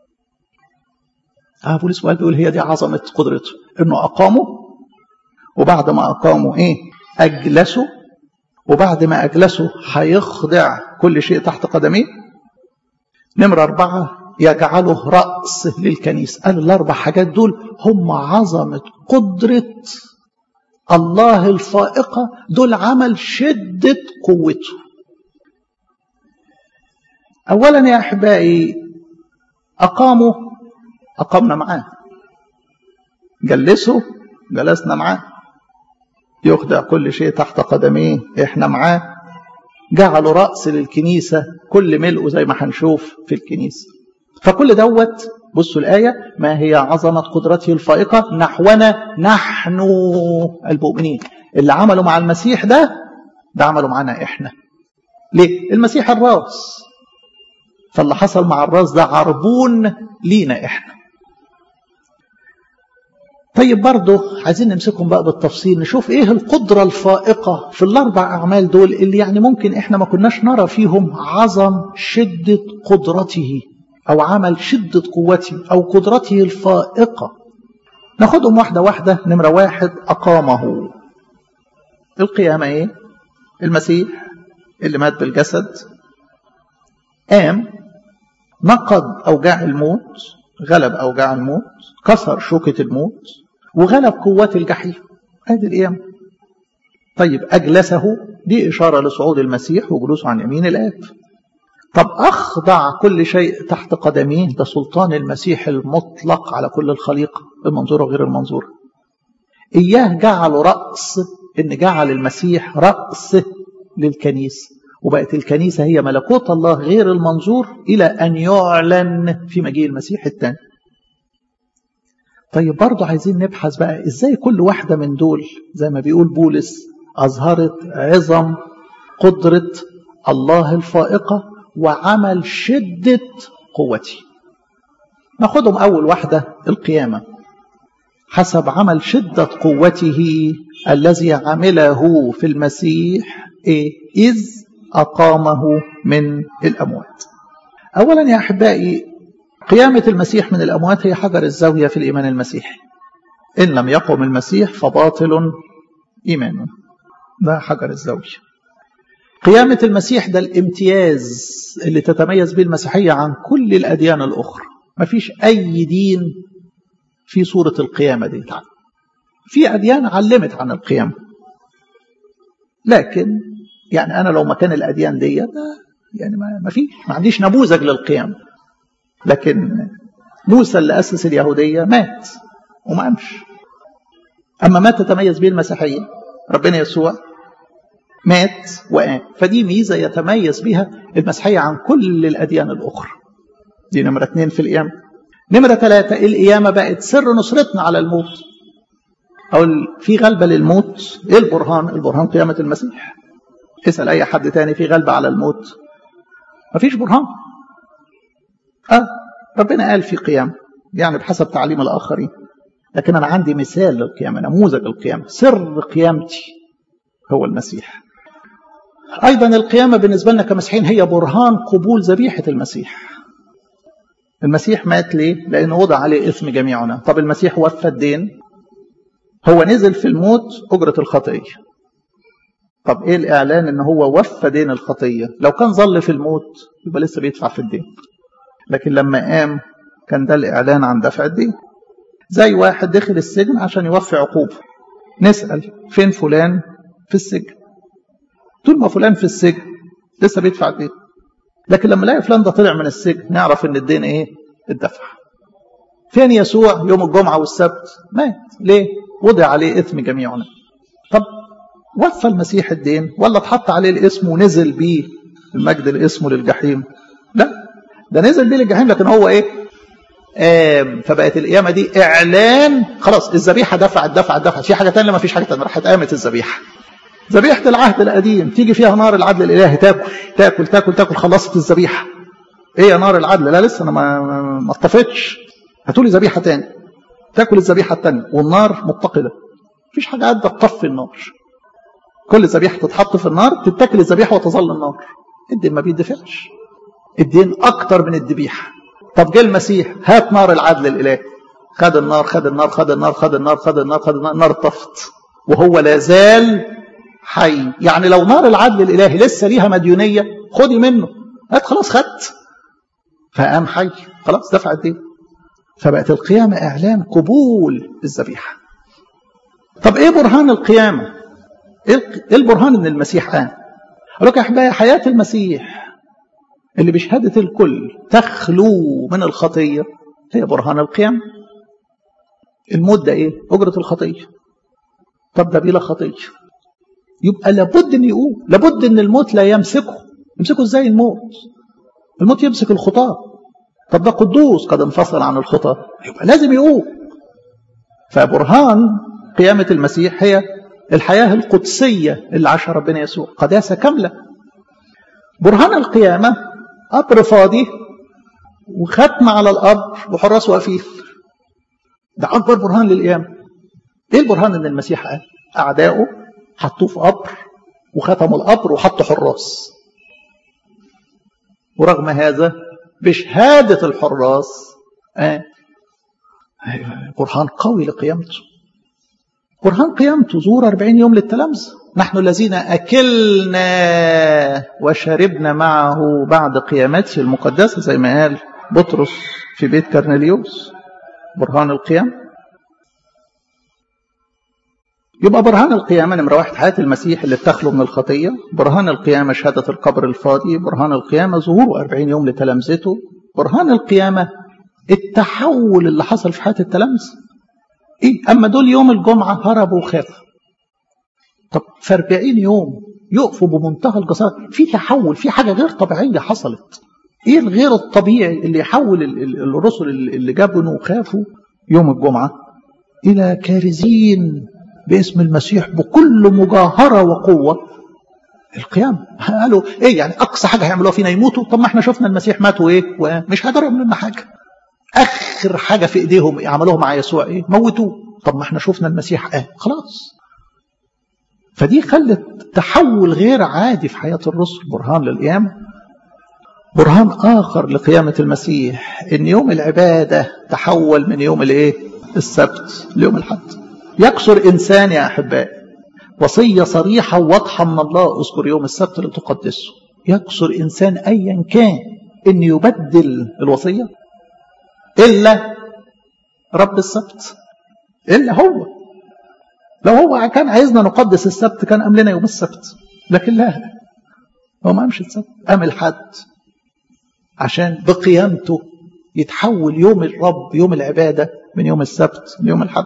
آه بولس بيقول هي دي عظمة قدرته انه اقامه وبعد ما اقامه ايه أجلسه وبعد ما أجلسه هيخضع كل شيء تحت قدميه نمرة أربعة يجعله رأس للكنيسة قال الأربع حاجات دول هم عظمة قدرة الله الفائقة دول عمل شدة قوته أولا يا أحبائي أقاموا أقامنا معاه جلسوا جلسنا معاه يخضع كل شيء تحت قدميه احنا معاه جعلوا رأس للكنيسة كل ملء زي ما هنشوف في الكنيسة فكل دوت بصوا الآية ما هي عظمة قدرته الفائقة نحونا نحن المؤمنين اللي عملوا مع المسيح ده ده عملوا معانا احنا ليه؟ المسيح الراس فاللي حصل مع الراس ده عربون لينا احنا طيب برضه عايزين نمسكهم بقى بالتفصيل نشوف ايه القدرة الفائقة في الاربع اعمال دول اللي يعني ممكن احنا ما كناش نرى فيهم عظم شدة قدرته او عمل شدة قوته او قدرته الفائقة ناخدهم واحدة واحدة نمرة واحد اقامه القيامة ايه المسيح اللي مات بالجسد قام نقض اوجاع الموت غلب اوجاع الموت كسر شوكة الموت وغلب قوات الجحيم ادي القيامة طيب اجلسه دي اشارة لصعود المسيح وجلوسه عن يمين الاب طب اخضع كل شيء تحت قدميه ده سلطان المسيح المطلق على كل الخليقة المنظورة وغير المنظورة اياه جعل رأس ان جعل المسيح رأس للكنيسة وبقت الكنيسة هي ملكوت الله غير المنظور إلى أن يعلن في مجيء المسيح الثاني طيب برضه عايزين نبحث بقى إزاي كل واحدة من دول زي ما بيقول بولس أظهرت عظم قدرة الله الفائقة وعمل شدة قوتي ناخدهم أول واحدة القيامة حسب عمل شدة قوته الذي عمله في المسيح إيه؟ إذ أقامه من الأموات أولا يا أحبائي قيامة المسيح من الأموات هي حجر الزاوية في الإيمان المسيحي إن لم يقم المسيح فباطل إيمانه ده حجر الزاوية قيامة المسيح ده الامتياز اللي تتميز به المسيحية عن كل الأديان الأخرى ما فيش أي دين في صورة القيامة دي تعالى. في أديان علمت عن القيامة لكن يعني أنا لو مكان الأديان دي يعني ما فيش ما عنديش نموذج للقيامة لكن موسى اللي أسس اليهودية مات وما قامش أما ما تتميز به المسيحية ربنا يسوع مات وقام فدي ميزة يتميز بها المسيحية عن كل الأديان الأخرى دي نمرة اثنين في القيامة نمرة ثلاثة القيامة بقت سر نصرتنا على الموت أو في غلبة للموت إيه البرهان؟ البرهان قيامة المسيح اسأل أي حد تاني في غلبة على الموت مفيش برهان آه ربنا قال في قيامة يعني بحسب تعليم الآخرين لكن أنا عندي مثال للقيامة نموذج القيامة سر قيامتي هو المسيح أيضا القيامة بالنسبة لنا كمسيحيين هي برهان قبول ذبيحة المسيح المسيح مات ليه؟ لأنه وضع عليه اسم جميعنا طب المسيح وفى الدين هو نزل في الموت أجرة الخطية طب إيه الإعلان إن هو وفى دين الخطية لو كان ظل في الموت يبقى لسه بيدفع في الدين لكن لما قام كان ده الإعلان عن دفع الدين زي واحد دخل السجن عشان يوفي عقوبة نسأل فين فلان في السجن طول ما فلان في السجن لسه بيدفع الدين لكن لما نلاقي فلان ده طلع من السجن نعرف ان الدين ايه اتدفع فين يسوع يوم الجمعة والسبت مات ليه وضع عليه إثم جميعنا طب وفى المسيح الدين ولا اتحط عليه الاسم ونزل بيه المجد الاسم للجحيم لا ده نزل بيه للجحيم لكن هو ايه آم فبقت القيامه دي اعلان خلاص الذبيحه دفعت دفعت دفعت في حاجه ثانيه ما فيش حاجه ثانيه راحت قامت الذبيحه ذبيحه العهد القديم تيجي فيها نار العدل الالهي تاكل تاكل تاكل تاكل خلصت الذبيحه ايه يا نار العدل لا لسه انا ما ما اطفيتش هاتوا لي ذبيحه تاني تاكل الذبيحه الثانيه والنار متقده مفيش حاجه قد تطفي النار كل ذبيحه تتحط في النار تتاكل الذبيحه وتظل النار الدين ما بيدفعش الدين اكتر من الذبيحه طب جه المسيح هات نار العدل الالهي خد النار خد النار خد النار خد النار خد النار خد النار النار طفت وهو لا زال حي يعني لو نار العدل الالهي لسه ليها مديونيه خدي منه هات خلاص خدت فقام حي خلاص دفع الدين فبقت القيامه اعلان قبول الذبيحه طب ايه برهان القيامه ايه البرهان ان المسيح قام اقول لك يا احبائي حياه المسيح اللي بشهاده الكل تخلو من الخطيه هي برهان القيامه الموت ده ايه اجره الخطيه طب ده بلا خطيه يبقى لابد ان يقوم لابد ان الموت لا يمسكه يمسكه ازاي الموت الموت يمسك الخطاه طب ده قدوس قد انفصل عن الخطاه يبقى لازم يقوم فبرهان قيامه المسيح هي الحياه القدسيه اللي عاشها ربنا يسوع قداسه كامله برهان القيامه قبر فاضي وختم على القبر وحراس واقفين ده اكبر برهان للقيامه ايه البرهان ان المسيح قال اعدائه حطوه في قبر وختموا القبر وحطوا حراس ورغم هذا بشهادة الحراس آه برهان قوي لقيامته برهان قيامته زور أربعين يوم للتلامذة نحن الذين أكلنا وشربنا معه بعد قيامته المقدسة زي ما قال بطرس في بيت كرنليوس برهان القيامة يبقى برهان القيامة نمرة واحد حياة المسيح اللي بتخلو من الخطية برهان القيامة شهادة القبر الفاضي برهان القيامة ظهوره أربعين يوم لتلامذته برهان القيامة التحول اللي حصل في حياة التلامذة إيه أما دول يوم الجمعة هربوا وخافوا طب في 40 يوم يقفوا بمنتهى الجسارة في تحول في حاجة غير طبيعية حصلت ايه الغير الطبيعي اللي يحول الرسل اللي جابوا وخافوا يوم الجمعة إلى كارزين باسم المسيح بكل مجاهرة وقوة القيام قالوا ايه يعني اقصى حاجه هيعملوها فينا يموتوا طب ما احنا شفنا المسيح مات وايه ومش هيقدروا يعملوا لنا حاجه اخر حاجه في ايديهم عملوها مع يسوع ايه موتوه طب ما احنا شفنا المسيح قام خلاص فدي خلت تحول غير عادي في حياه الرسل برهان للقيامه برهان اخر لقيامه المسيح ان يوم العباده تحول من يوم الايه السبت ليوم الحد يكسر انسان يا احبائي وصيه صريحه وواضحه من الله اذكر يوم السبت لتقدسه يكسر انسان ايا كان ان يبدل الوصيه الا رب السبت الا هو لو هو كان عايزنا نقدس السبت كان قام لنا يوم السبت لكن لا هو ما قامش السبت قام الحد عشان بقيامته يتحول يوم الرب يوم العبادة من يوم السبت ليوم الحد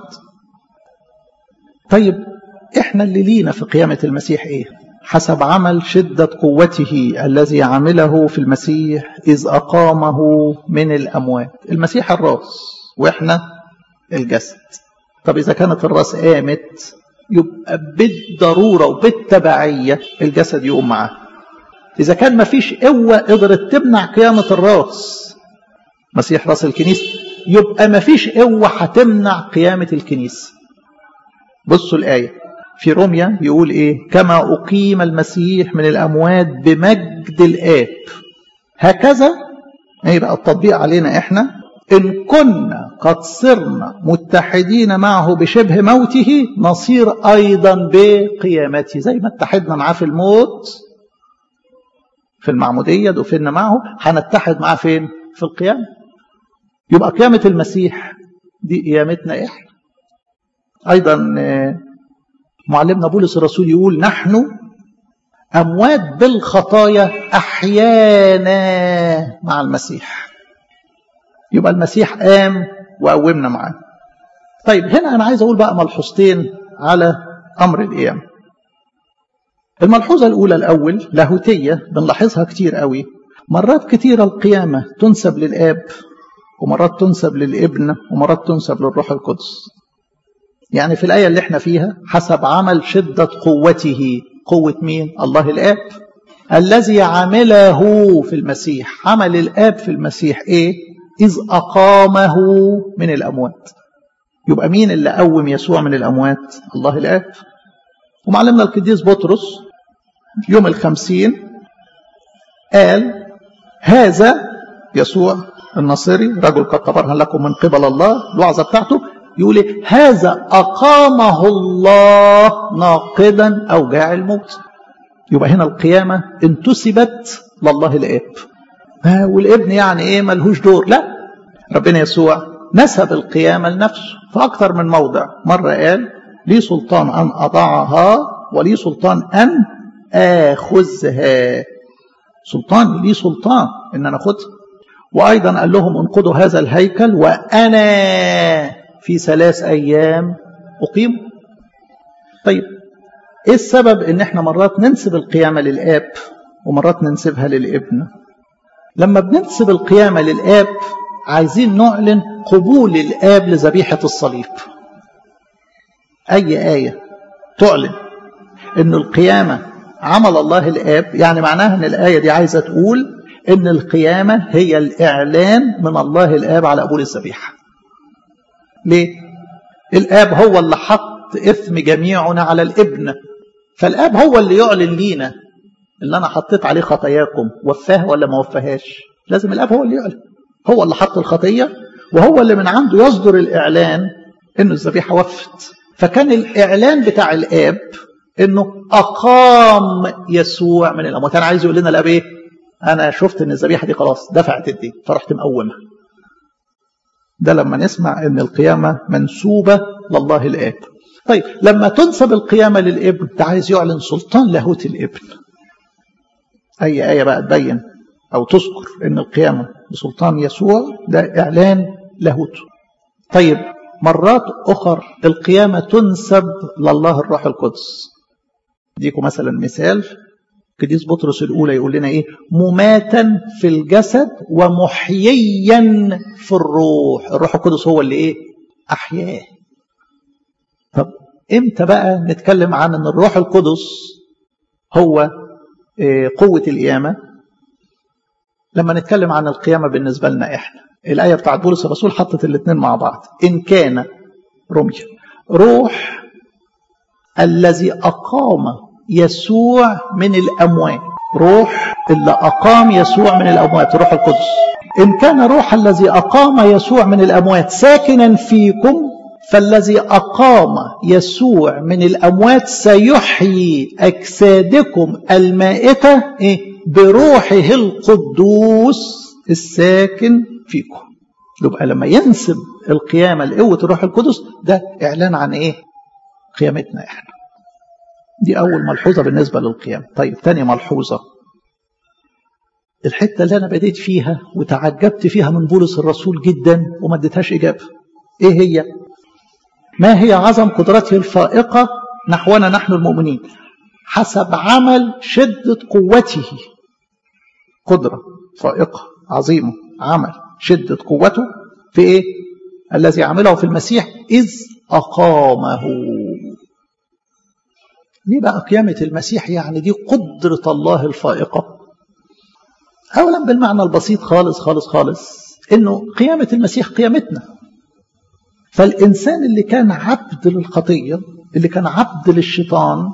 طيب احنا اللي لينا في قيامة المسيح ايه حسب عمل شدة قوته الذي عمله في المسيح إذ أقامه من الأموات المسيح الراس وإحنا الجسد طب إذا كانت الراس قامت يبقى بالضرورة وبالتبعية الجسد يقوم معاه إذا كان ما فيش قوة قدرت تمنع قيامة الراس مسيح راس الكنيسة يبقى ما فيش قوة هتمنع قيامة الكنيسة بصوا الآية في روميا يقول إيه كما أقيم المسيح من الأموات بمجد الآب هكذا ايه بقى التطبيق علينا احنا إن كنا قد صرنا متحدين معه بشبه موته نصير أيضا بقيامته زي ما اتحدنا معاه في الموت في المعمودية دفنا معه هنتحد معاه فين في القيامة يبقى قيامة المسيح دي قيامتنا احنا أيضا معلمنا بولس الرسول يقول نحن أموات بالخطايا أحيانا مع المسيح يبقى المسيح قام وقومنا معاه طيب هنا أنا عايز أقول بقى ملحوظتين على أمر القيامة الملحوظة الأولى الأول لاهوتية بنلاحظها كتير قوي مرات كتيرة القيامة تنسب للآب ومرات تنسب للابن ومرات تنسب للروح القدس يعني في الآية اللي احنا فيها حسب عمل شدة قوته قوة مين؟ الله الآب الذي عمله في المسيح عمل الآب في المسيح إيه؟ إذ أقامه من الأموات يبقى مين اللي قوم يسوع من الأموات؟ الله الآب ومعلمنا القديس بطرس يوم الخمسين قال هذا يسوع الناصري رجل قد كبرها لكم من قبل الله الوعظة بتاعته يقول هذا أقامه الله ناقدا أوجاع الموت يبقى هنا القيامة انتسبت لله الآب والابن يعني ايه ملهوش دور لا ربنا يسوع نسب القيامة لنفسه في أكثر من موضع مرة قال لي سلطان أن أضعها ولي سلطان أن آخذها سلطان لي سلطان إن أنا أخذها وأيضا قال لهم انقضوا هذا الهيكل وأنا في ثلاث أيام أقيم طيب إيه السبب إن إحنا مرات ننسب القيامة للآب ومرات ننسبها للابن لما بننسب القيامة للآب عايزين نعلن قبول الآب لذبيحة الصليب أي آية تعلن إن القيامة عمل الله الآب يعني معناها إن الآية دي عايزة تقول إن القيامة هي الإعلان من الله الآب على قبول الذبيحة ليه؟ الآب هو اللي حط إثم جميعنا على الابن فالآب هو اللي يعلن لينا اللي أنا حطيت عليه خطاياكم وفاه ولا ما وفاهاش لازم الآب هو اللي يعلن هو اللي حط الخطية وهو اللي من عنده يصدر الإعلان إنه الذبيحة وفت فكان الإعلان بتاع الآب إنه أقام يسوع من الأموات أنا عايز يقول لنا الآب إيه أنا شفت إن الذبيحة دي خلاص دفعت الدين فرحت مقومها ده لما نسمع إن القيامة منسوبة لله الآب طيب لما تنسب القيامة للابن ده عايز يعلن سلطان لاهوت الابن أي آية بقى تبين أو تذكر إن القيامة بسلطان يسوع ده إعلان لاهوته طيب مرات أخر القيامة تنسب لله الروح القدس ديكم مثلا مثال قديس بطرس الأولى يقول لنا إيه مماتا في الجسد ومحييا في الروح الروح القدس هو اللي إيه أحياه طب إمتى بقى نتكلم عن أن الروح القدس هو قوة القيامة لما نتكلم عن القيامة بالنسبة لنا إحنا الآية بتاعت بولس الرسول حطت الاثنين مع بعض إن كان رمية روح الذي أقام يسوع من الأموات روح اللي أقام يسوع من الأموات روح القدس إن كان روح الذي أقام يسوع من الأموات ساكنا فيكم فالذي أقام يسوع من الأموات سيحيي أجسادكم المائتة بروحه القدوس الساكن فيكم يبقى لما ينسب القيامة لقوة الروح القدس ده إعلان عن إيه؟ قيامتنا إحنا دي أول ملحوظة بالنسبة للقيامة طيب تاني ملحوظة الحتة اللي أنا بديت فيها وتعجبت فيها من بولس الرسول جدا وما اديتهاش إجابة إيه هي؟ ما هي عظم قدرته الفائقة نحونا نحن المؤمنين حسب عمل شدة قوته قدرة فائقة عظيمة عمل شدة قوته في إيه؟ الذي عمله في المسيح إذ أقامه ليه بقى قيامة المسيح يعني دي قدرة الله الفائقة أولا بالمعنى البسيط خالص خالص خالص إنه قيامة المسيح قيامتنا فالإنسان اللي كان عبد للخطية اللي كان عبد للشيطان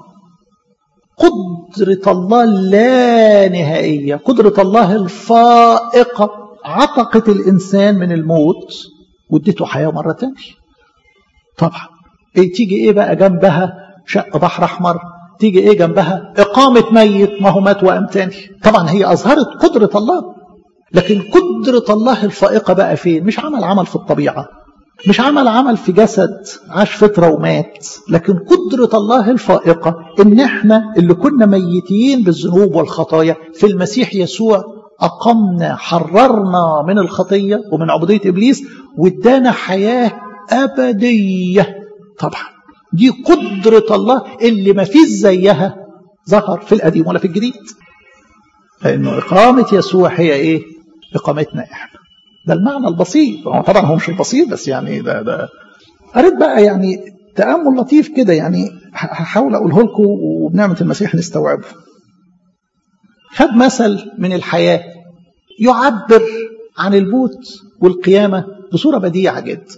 قدرة الله لا نهائية قدرة الله الفائقة عتقت الإنسان من الموت واديته حياة مرة تانية طبعا إيه تيجي إيه بقى جنبها شق بحر أحمر تيجي إيه جنبها إقامة ميت ما هو مات وقام تاني طبعا هي أظهرت قدرة الله لكن قدرة الله الفائقة بقى فين مش عمل عمل في الطبيعة مش عمل عمل في جسد عاش فترة ومات لكن قدرة الله الفائقة ان احنا اللي كنا ميتين بالذنوب والخطايا في المسيح يسوع أقمنا حررنا من الخطية ومن عبودية إبليس وادانا حياة أبدية طبعا دي قدرة الله اللي ما فيش زيها ظهر في القديم ولا في الجديد لأنه إقامة يسوع هي إيه؟ إقامتنا إحنا ده المعنى البسيط هو طبعا هو مش البسيط بس يعني ده ده قريت بقى يعني تأمل لطيف كده يعني هحاول أقوله لكم وبنعمة المسيح نستوعبه خد مثل من الحياة يعبر عن الموت والقيامة بصورة بديعة جدا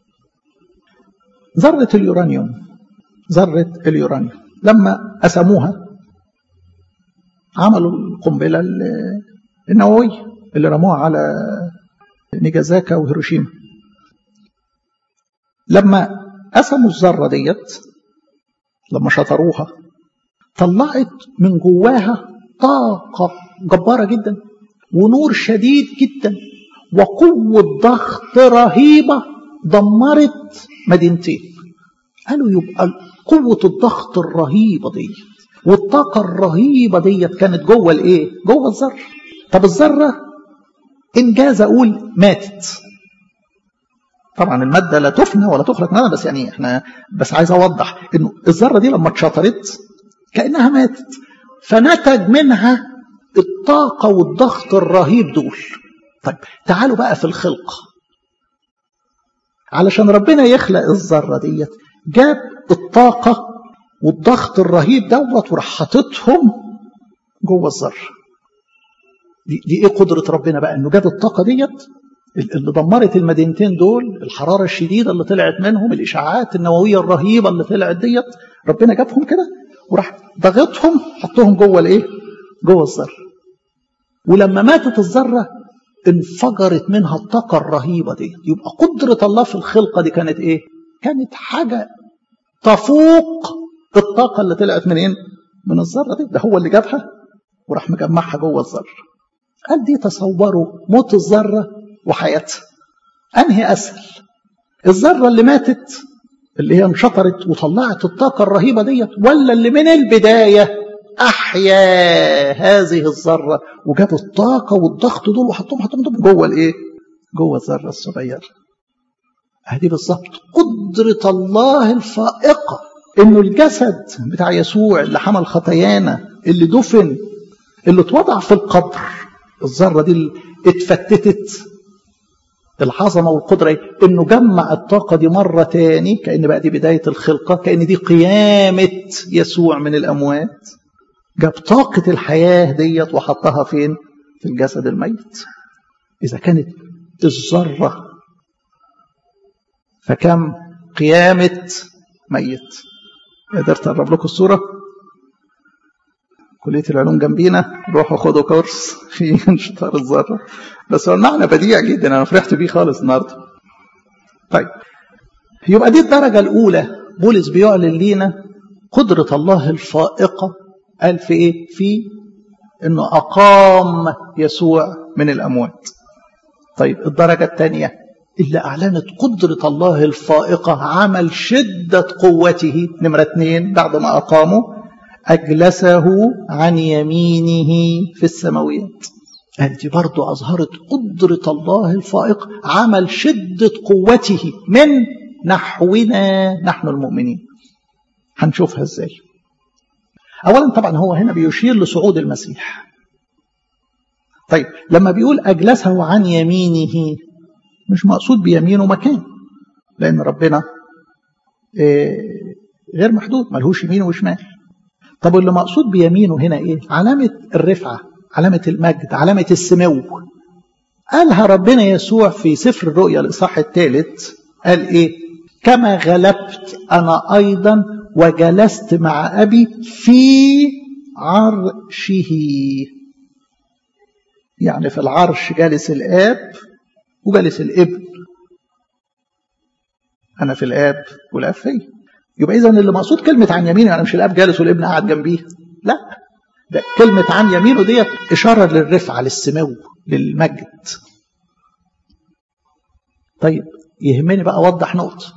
ذرة اليورانيوم ذرة اليورانيوم لما قسموها عملوا القنبلة النووية اللي رموها على نيجازاكا وهيروشيما لما قسموا الذرة ديت لما شطروها طلعت من جواها طاقة جبارة جدا ونور شديد جدا وقوة ضغط رهيبة دمرت مدينتين قالوا يبقى قوة الضغط الرهيبة دي والطاقة الرهيبة ديت كانت جوه الايه؟ جوه الذرة. طب الذرة إنجاز أقول ماتت. طبعا المادة لا تفنى ولا تخرج منها بس يعني احنا بس عايز أوضح إنه الذرة دي لما اتشطرت كأنها ماتت. فنتج منها الطاقة والضغط الرهيب دول. طيب تعالوا بقى في الخلق. علشان ربنا يخلق الذرة ديت جاب الطاقة والضغط الرهيب دوت وراح حاططهم جوه الذره دي, دي ايه قدره ربنا بقى انه جاب الطاقه ديت اللي دمرت المدينتين دول الحراره الشديده اللي طلعت منهم الاشعاعات النوويه الرهيبه اللي طلعت ديت ربنا جابهم كده وراح ضغطهم حطهم جوه الايه جوه الذره ولما ماتت الذره انفجرت منها الطاقه الرهيبه دي يبقى قدره الله في الخلقه دي كانت ايه كانت حاجه تفوق الطاقة اللي طلعت منين؟ من الذرة دي ده هو اللي جابها وراح مجمعها جوه الذرة قال دي تصوروا موت الذرة وحياتها أنهي أسهل الذرة اللي ماتت اللي هي انشطرت وطلعت الطاقة الرهيبة ديت ولا اللي من البداية أحيا هذه الذرة وجاب الطاقة والضغط دول وحطهم حطهم جوه الإيه؟ جوه الذرة الصغيرة هذه بالظبط قدرة الله الفائقة انه الجسد بتاع يسوع اللي حمل خطايانا اللي دفن اللي اتوضع في القبر الذره دي اللي اتفتتت العظمه والقدره انه جمع الطاقه دي مره تاني كان بقى دي بدايه الخلقه كان دي قيامه يسوع من الاموات جاب طاقه الحياه ديت وحطها فين في الجسد الميت اذا كانت الذره فكم قيامه ميت قدرت اقرب لكم الصوره كليه العلوم جنبينا روحوا خدوا كورس في انشطار الذره بس هو المعنى بديع جدا انا فرحت بيه خالص النهارده طيب يبقى دي الدرجه الاولى بولس بيعلن لينا قدره الله الفائقه قال في ايه في انه اقام يسوع من الاموات طيب الدرجه الثانيه اللي أعلنت قدرة الله الفائقة عمل شدة قوته نمرة اثنين بعد ما أقاموا أجلسه عن يمينه في السماويات دي برضو أظهرت قدرة الله الفائق عمل شدة قوته من نحونا نحن المؤمنين هنشوفها ازاي أولا طبعا هو هنا بيشير لصعود المسيح طيب لما بيقول أجلسه عن يمينه مش مقصود بيمينه مكان لأن ربنا غير محدود ملهوش يمين وشمال طب واللي مقصود بيمينه هنا ايه علامة الرفعة علامة المجد علامة السمو قالها ربنا يسوع في سفر الرؤيا الإصحاح الثالث قال ايه كما غلبت أنا أيضا وجلست مع أبي في عرشه يعني في العرش جالس الآب وجالس الابن انا في الاب والاب فيا يبقى اذا اللي مقصود كلمه عن يمينه يعني مش الاب جالس والابن قاعد جنبيه لا ده كلمه عن يمينه ديت اشاره للرفعه للسمو للمجد طيب يهمني بقى أوضح نقطة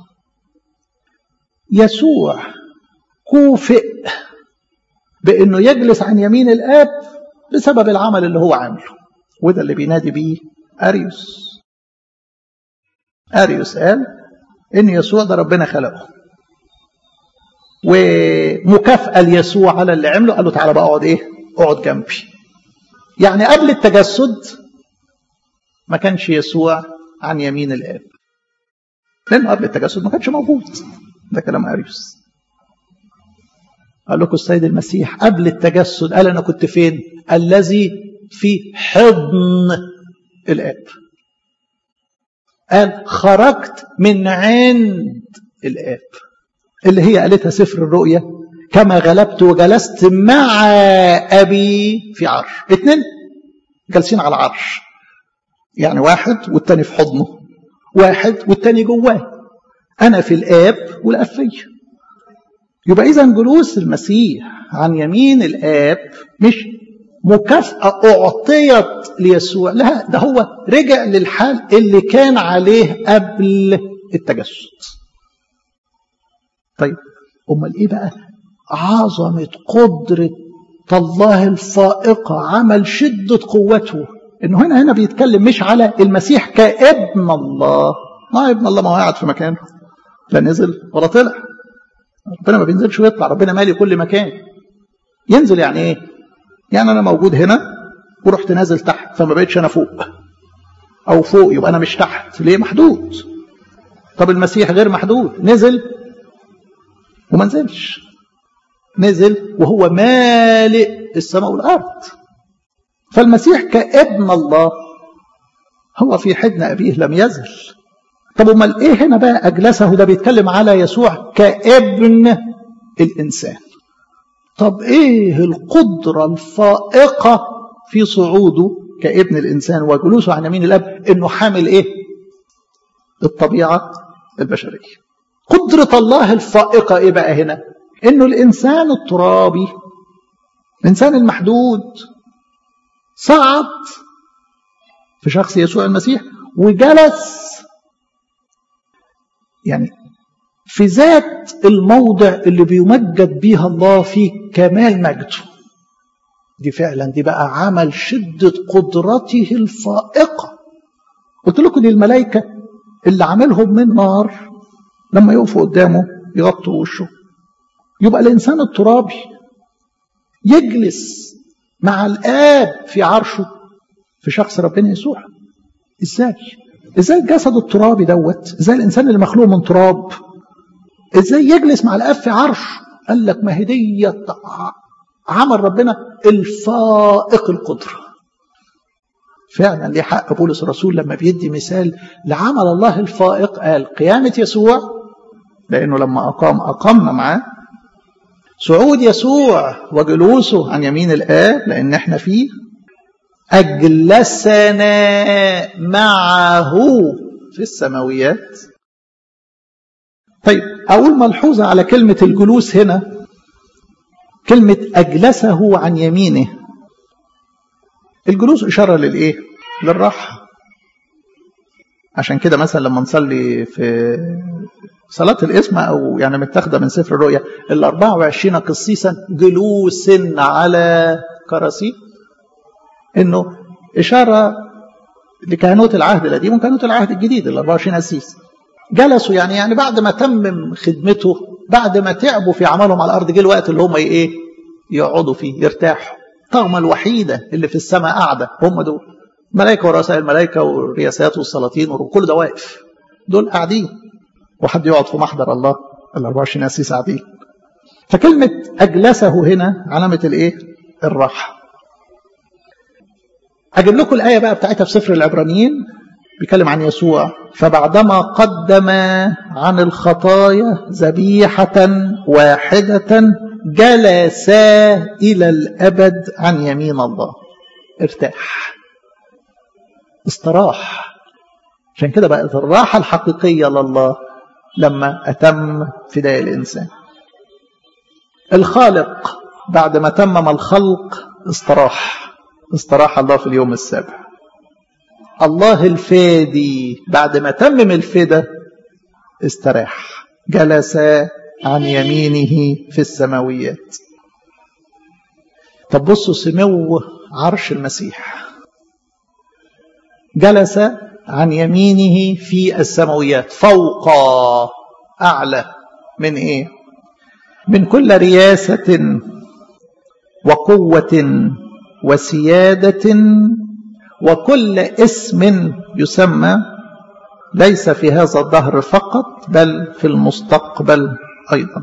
يسوع كوفئ بأنه يجلس عن يمين الآب بسبب العمل اللي هو عامله وده اللي بينادي بيه أريوس أريوس قال إن يسوع ده ربنا خلقه ومكافأة ليسوع على اللي عمله قال له تعالى بقى اقعد إيه اقعد جنبي يعني قبل التجسد ما كانش يسوع عن يمين الآب لأنه قبل التجسد ما كانش موجود ده كلام أريوس قال لكم السيد المسيح قبل التجسد قال أنا كنت فين الذي في حضن الآب قال خرجت من عند الآب اللي هي قالتها سفر الرؤيا كما غلبت وجلست مع أبي في عرش اتنين جالسين على العرش يعني واحد والتاني في حضنه واحد والتاني جواه أنا في الآب والآب فيا يبقى إذا جلوس المسيح عن يمين الآب مش مكافأة أعطيت ليسوع لا ده هو رجع للحال اللي كان عليه قبل التجسد طيب أمال إيه بقى عظمة قدرة الله الفائقة عمل شدة قوته إنه هنا هنا بيتكلم مش على المسيح كابن الله ما ابن الله ما هو قاعد في مكانه لا نزل ولا طلع ربنا ما بينزلش ويطلع ربنا مالي كل مكان ينزل يعني ايه يعني انا موجود هنا ورحت نازل تحت فما بقتش انا فوق او فوق يبقى انا مش تحت ليه محدود طب المسيح غير محدود نزل وما نزلش نزل وهو مالئ السماء والارض فالمسيح كابن الله هو في حضن ابيه لم يزل طب امال ايه هنا بقى اجلسه ده بيتكلم على يسوع كابن الانسان طب ايه القدره الفائقه في صعوده كابن الانسان وجلوسه عن يمين الاب انه حامل ايه الطبيعه البشريه قدره الله الفائقه ايه بقى هنا انه الانسان الترابي الانسان المحدود صعد في شخص يسوع المسيح وجلس يعني في ذات الموضع اللي بيمجد بيها الله في كمال مجده دي فعلا دي بقى عمل شدة قدرته الفائقة قلت لكم دي الملائكة اللي عاملهم من نار لما يقفوا قدامه يغطوا وشه يبقى الإنسان الترابي يجلس مع الآب في عرشه في شخص ربنا يسوع ازاي ازاي الجسد الترابي دوت ازاي الانسان اللي مخلوق من تراب ازاي يجلس مع الاب في عرش قال لك ما هي دي عمل ربنا الفائق القدره فعلا ليه حق بولس الرسول لما بيدي مثال لعمل الله الفائق قال قيامه يسوع لانه لما اقام اقامنا معاه صعود يسوع وجلوسه عن يمين الاب لان احنا فيه أجلسنا معه في السماويات طيب أقول ملحوظة على كلمة الجلوس هنا كلمة أجلسه عن يمينه الجلوس إشارة للإيه؟ للراحة عشان كده مثلا لما نصلي في صلاة الاسم أو يعني متاخدة من سفر الرؤيا ال 24 قسيسا جلوس على كراسي انه اشاره لكهنوت العهد القديم وكهنوت العهد الجديد ال 24 قسيس جلسوا يعني يعني بعد ما تمم خدمته بعد ما تعبوا في عملهم على الارض جه الوقت اللي هم ايه يقعدوا فيه يرتاحوا الطغمه الوحيده اللي في السماء قاعده هم دول ملائكه ورؤساء الملائكه والرياسات والسلاطين وكل ده واقف دول قاعدين وحد يقعد في محضر الله ال 24 قسيس قاعدين فكلمه اجلسه هنا علامه الايه الراحه أجيب لكم الآية بقى بتاعتها في سفر العبرانيين بيتكلم عن يسوع فبعدما قدم عن الخطايا ذبيحة واحدة جلس إلى الأبد عن يمين الله ارتاح استراح عشان كده بقت الراحة الحقيقية لله لما أتم فداء الإنسان الخالق بعد ما تمم الخلق استراح استراح الله في اليوم السابع الله الفادي بعد ما تمم الفدا استراح جلس عن يمينه في السماويات طب بصوا سمو عرش المسيح جلس عن يمينه في السماويات فوق أعلى من إيه من كل رياسة وقوة وسيادة وكل اسم يسمى ليس في هذا الدهر فقط بل في المستقبل أيضا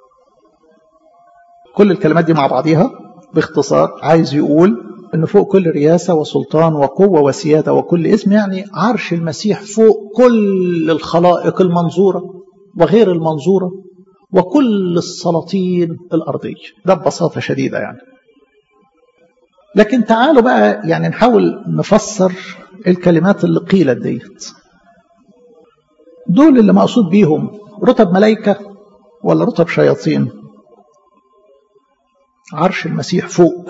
كل الكلمات دي مع بعضها باختصار عايز يقول أن فوق كل رياسة وسلطان وقوة وسيادة وكل اسم يعني عرش المسيح فوق كل الخلائق المنظورة وغير المنظورة وكل السلاطين الأرضية ده ببساطة شديدة يعني لكن تعالوا بقى يعني نحاول نفسر الكلمات اللي قيلت ديت دول اللي مقصود بيهم رتب ملائكة ولا رتب شياطين عرش المسيح فوق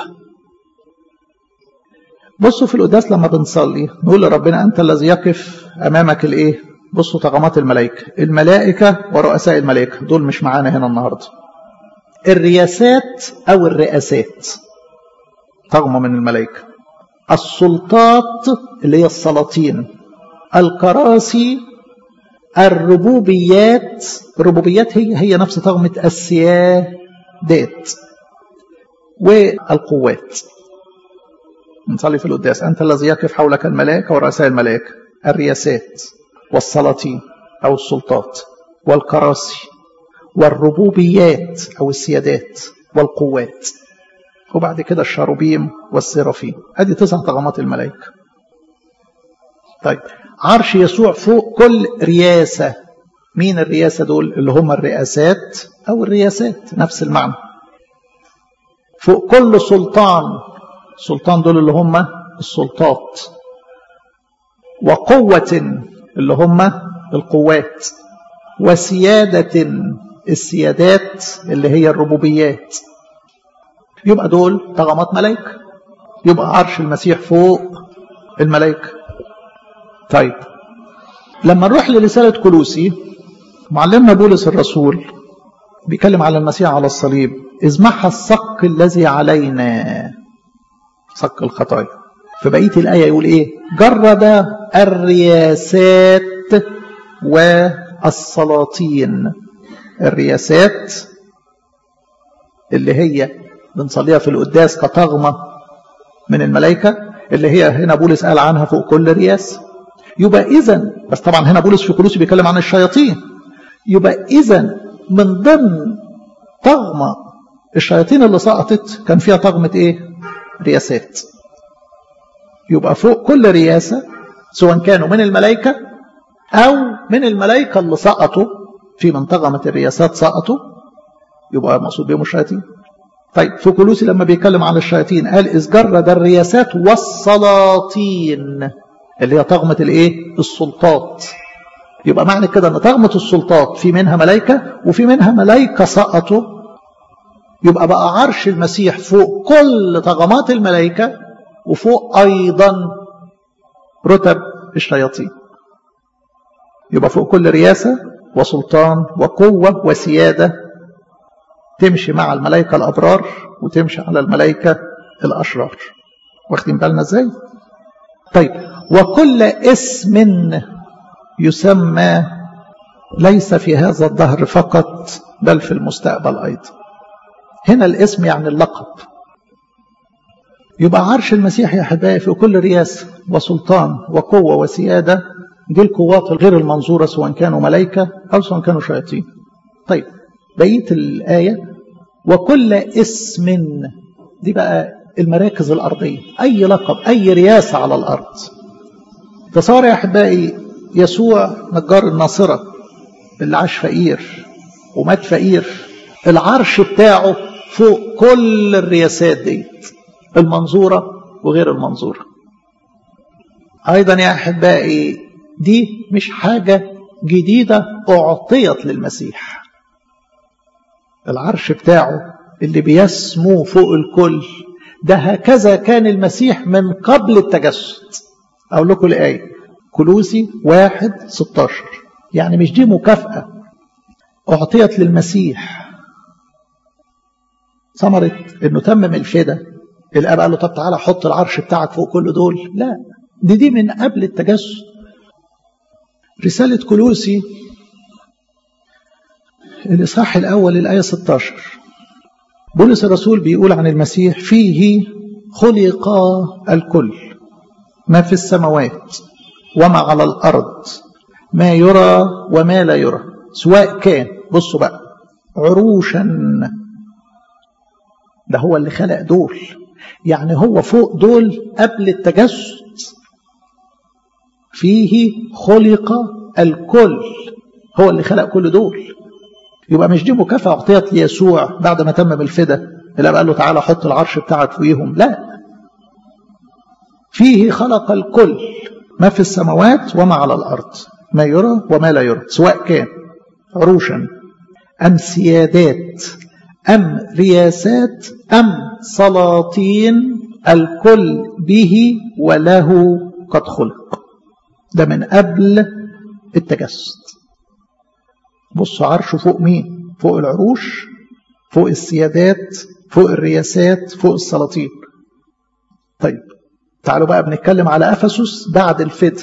بصوا في القداس لما بنصلي نقول لربنا أنت الذي يقف أمامك الإيه بصوا طغمات الملائكة الملائكة ورؤساء الملائكة دول مش معانا هنا النهاردة الرياسات أو الرئاسات طغمة من الملائكة السلطات اللي هي السلاطين الكراسي الربوبيات الربوبيات هي هي نفس طغمة السيادات والقوات نصلي في القداس أنت الذي يقف حولك الملائكة ورؤساء الملائكة الرياسات والسلاطين أو السلطات والكراسي والربوبيات أو السيادات والقوات وبعد كده الشاروبيم والسرافيم ادي تسع طغمات الملائكه طيب عرش يسوع فوق كل رياسه مين الرياسه دول اللي هم الرئاسات او الرياسات نفس المعنى فوق كل سلطان سلطان دول اللي هم السلطات وقوة اللي هم القوات وسيادة السيادات اللي هي الربوبيات يبقى دول طغمات ملائكة يبقى عرش المسيح فوق الملائكة طيب لما نروح لرسالة كلوسي معلمنا بولس الرسول بيتكلم على المسيح على الصليب إذ محى الصق الذي علينا صق الخطايا في بقية الآية يقول إيه جرد الرياسات والسلاطين الرياسات اللي هي بنصليها في القداس كطغمة من الملائكة اللي هي هنا بولس قال عنها فوق كل رياس يبقى إذا بس طبعا هنا بولس في كلوسي بيتكلم عن الشياطين يبقى إذا من ضمن طغمة الشياطين اللي سقطت كان فيها طغمة إيه؟ رياسات يبقى فوق كل رياسة سواء كانوا من الملائكة أو من الملائكة اللي سقطوا في من طغمة الرياسات سقطوا يبقى مقصود بهم الشياطين طيب في كلوسي لما بيتكلم عن الشياطين قال إذ جرد الرياسات والسلاطين اللي هي طغمة الايه السلطات يبقى معنى كده ان طغمة السلطات في منها ملائكة وفي منها ملائكة سقطوا يبقى بقى عرش المسيح فوق كل طغمات الملائكة وفوق أيضا رتب الشياطين يبقى فوق كل رياسة وسلطان وقوة وسيادة تمشي مع الملائكة الأبرار وتمشي على الملائكة الأشرار واخدين بالنا ازاي طيب وكل اسم يسمى ليس في هذا الدهر فقط بل في المستقبل أيضا هنا الاسم يعني اللقب يبقى عرش المسيح يا أحبائي في كل رياسة وسلطان وقوة وسيادة دي القوات الغير المنظورة سواء كانوا ملائكة أو سواء كانوا شياطين طيب بقية الآية وكل اسم دي بقى المراكز الأرضية أي لقب أي رياسة على الأرض تصور يا أحبائي يسوع نجار الناصرة اللي عاش فقير ومات فقير العرش بتاعه فوق كل الرياسات دي المنظورة وغير المنظورة أيضا يا أحبائي دي مش حاجة جديدة أعطيت للمسيح العرش بتاعه اللي بيسمو فوق الكل ده هكذا كان المسيح من قبل التجسد أقول لكم الآية كلوسي واحد 16 يعني مش دي مكافأة أعطيت للمسيح ثمرة إنه تمم الفدا الآب قال له طب تعالى حط العرش بتاعك فوق كل دول لا دي دي من قبل التجسد رسالة كلوسي الإصحاح الأول الآية 16 بولس الرسول بيقول عن المسيح فيه خلق الكل ما في السماوات وما على الأرض ما يرى وما لا يرى سواء كان بصوا بقى عروشا ده هو اللي خلق دول يعني هو فوق دول قبل التجسد فيه خلق الكل هو اللي خلق كل دول يبقى مش دي مكافأة أعطيت ليسوع بعد ما تمم الفدا اللي قال له تعالى حط العرش بتاعك فوقيهم لا فيه خلق الكل ما في السماوات وما على الأرض ما يرى وما لا يرى سواء كان عروشا أم سيادات أم رياسات أم سلاطين الكل به وله قد خلق ده من قبل التجسد بصوا عرشه فوق مين فوق العروش فوق السيادات فوق الرياسات فوق السلاطين طيب تعالوا بقى بنتكلم على أفسس بعد الفتح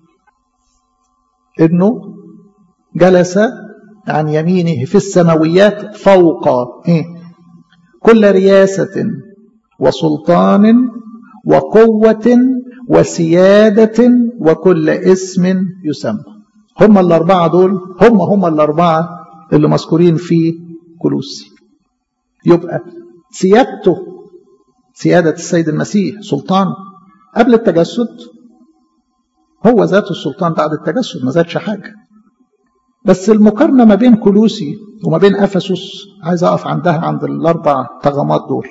انه جلس عن يمينه في السماويات فوق إيه؟ كل رياسة وسلطان وقوة وسيادة وكل اسم يسمى هم الأربعة دول هم هم الأربعة اللي مذكورين في كلوسي يبقى سيادته سيادة السيد المسيح سلطانه قبل التجسد هو ذات السلطان بعد التجسد ما زادش حاجة بس المقارنة ما بين كلوسي وما بين أفسس عايز أقف عندها عند الأربع طغمات دول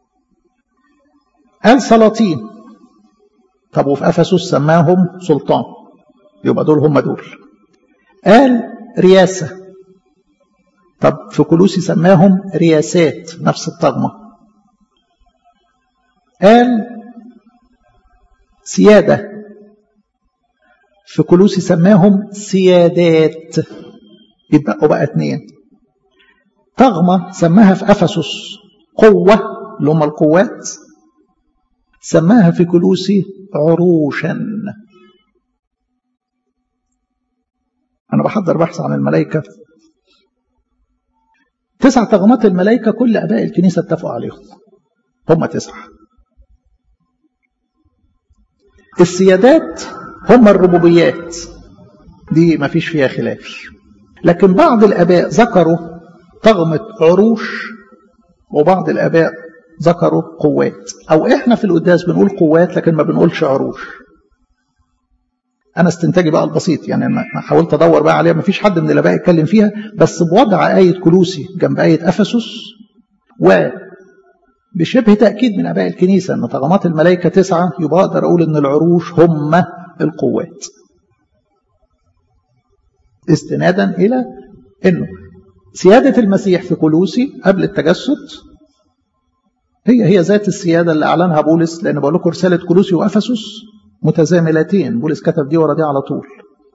قال سلاطين طب وفي أفسس سماهم سلطان يبقى دول هم دول قال رياسة طب في كلوسي سماهم رياسات نفس الطغمة قال سيادة في كلوسي سماهم سيادات يبقوا بقى اتنين طغمة سماها في أفسس قوة اللي هم القوات سماها في كلوسي عروشا أنا بحضر بحث عن الملائكة تسع طغمات الملائكة كل أباء الكنيسة اتفقوا عليهم هم تسعة السيادات هم الربوبيات دي ما فيش فيها خلاف لكن بعض الآباء ذكروا طغمة عروش وبعض الآباء ذكروا قوات أو إحنا في القداس بنقول قوات لكن ما بنقولش عروش أنا استنتاجي بقى البسيط يعني أنا حاولت أدور بقى عليها ما فيش حد من الآباء يتكلم فيها بس بوضع آية كلوسي جنب آية أفسس و بشبه تأكيد من أباء الكنيسة أن طغمات الملائكة تسعة يبقى أقدر أقول أن العروش هم القوات استنادا إلى أنه سيادة المسيح في كلوسي قبل التجسد هي هي ذات السيادة اللي أعلنها بولس لأن بقول لكم رسالة كلوسي وأفسس متزاملتين بولس كتب دي ورا دي على طول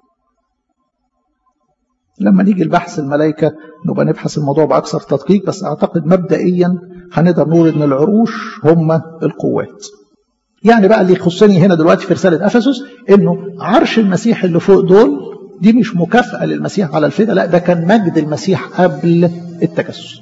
لما نيجي البحث الملائكة نبقى نبحث الموضوع بأكثر تدقيق بس أعتقد مبدئيا هنقدر نقول إن العروش هم القوات يعني بقى اللي يخصني هنا دلوقتي في رسالة أفسس إنه عرش المسيح اللي فوق دول دي مش مكافأة للمسيح على الفدا لا ده كان مجد المسيح قبل التجسد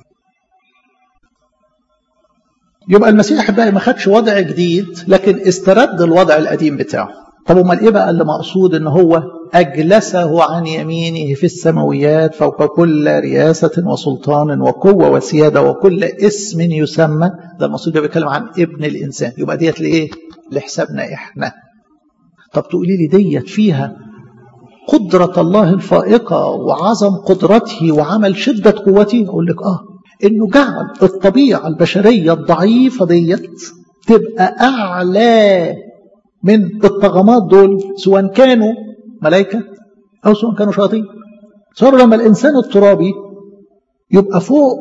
يبقى المسيح بقى ما خدش وضع جديد لكن استرد الوضع القديم بتاعه طب امال ايه بقى اللي مقصود ان هو اجلسه عن يمينه في السماويات فوق كل رياسه وسلطان وقوه وسياده وكل اسم يسمى ده المقصود بيتكلم عن ابن الانسان يبقى ديت لايه لحسابنا احنا طب تقولي لي ديت فيها قدرة الله الفائقة وعظم قدرته وعمل شدة قوته أقول لك آه إنه جعل الطبيعة البشرية الضعيفة ديت تبقى أعلى من الطغمات دول سواء كانوا ملائكة أو سواء كانوا شياطين صار لما الإنسان الترابي يبقى فوق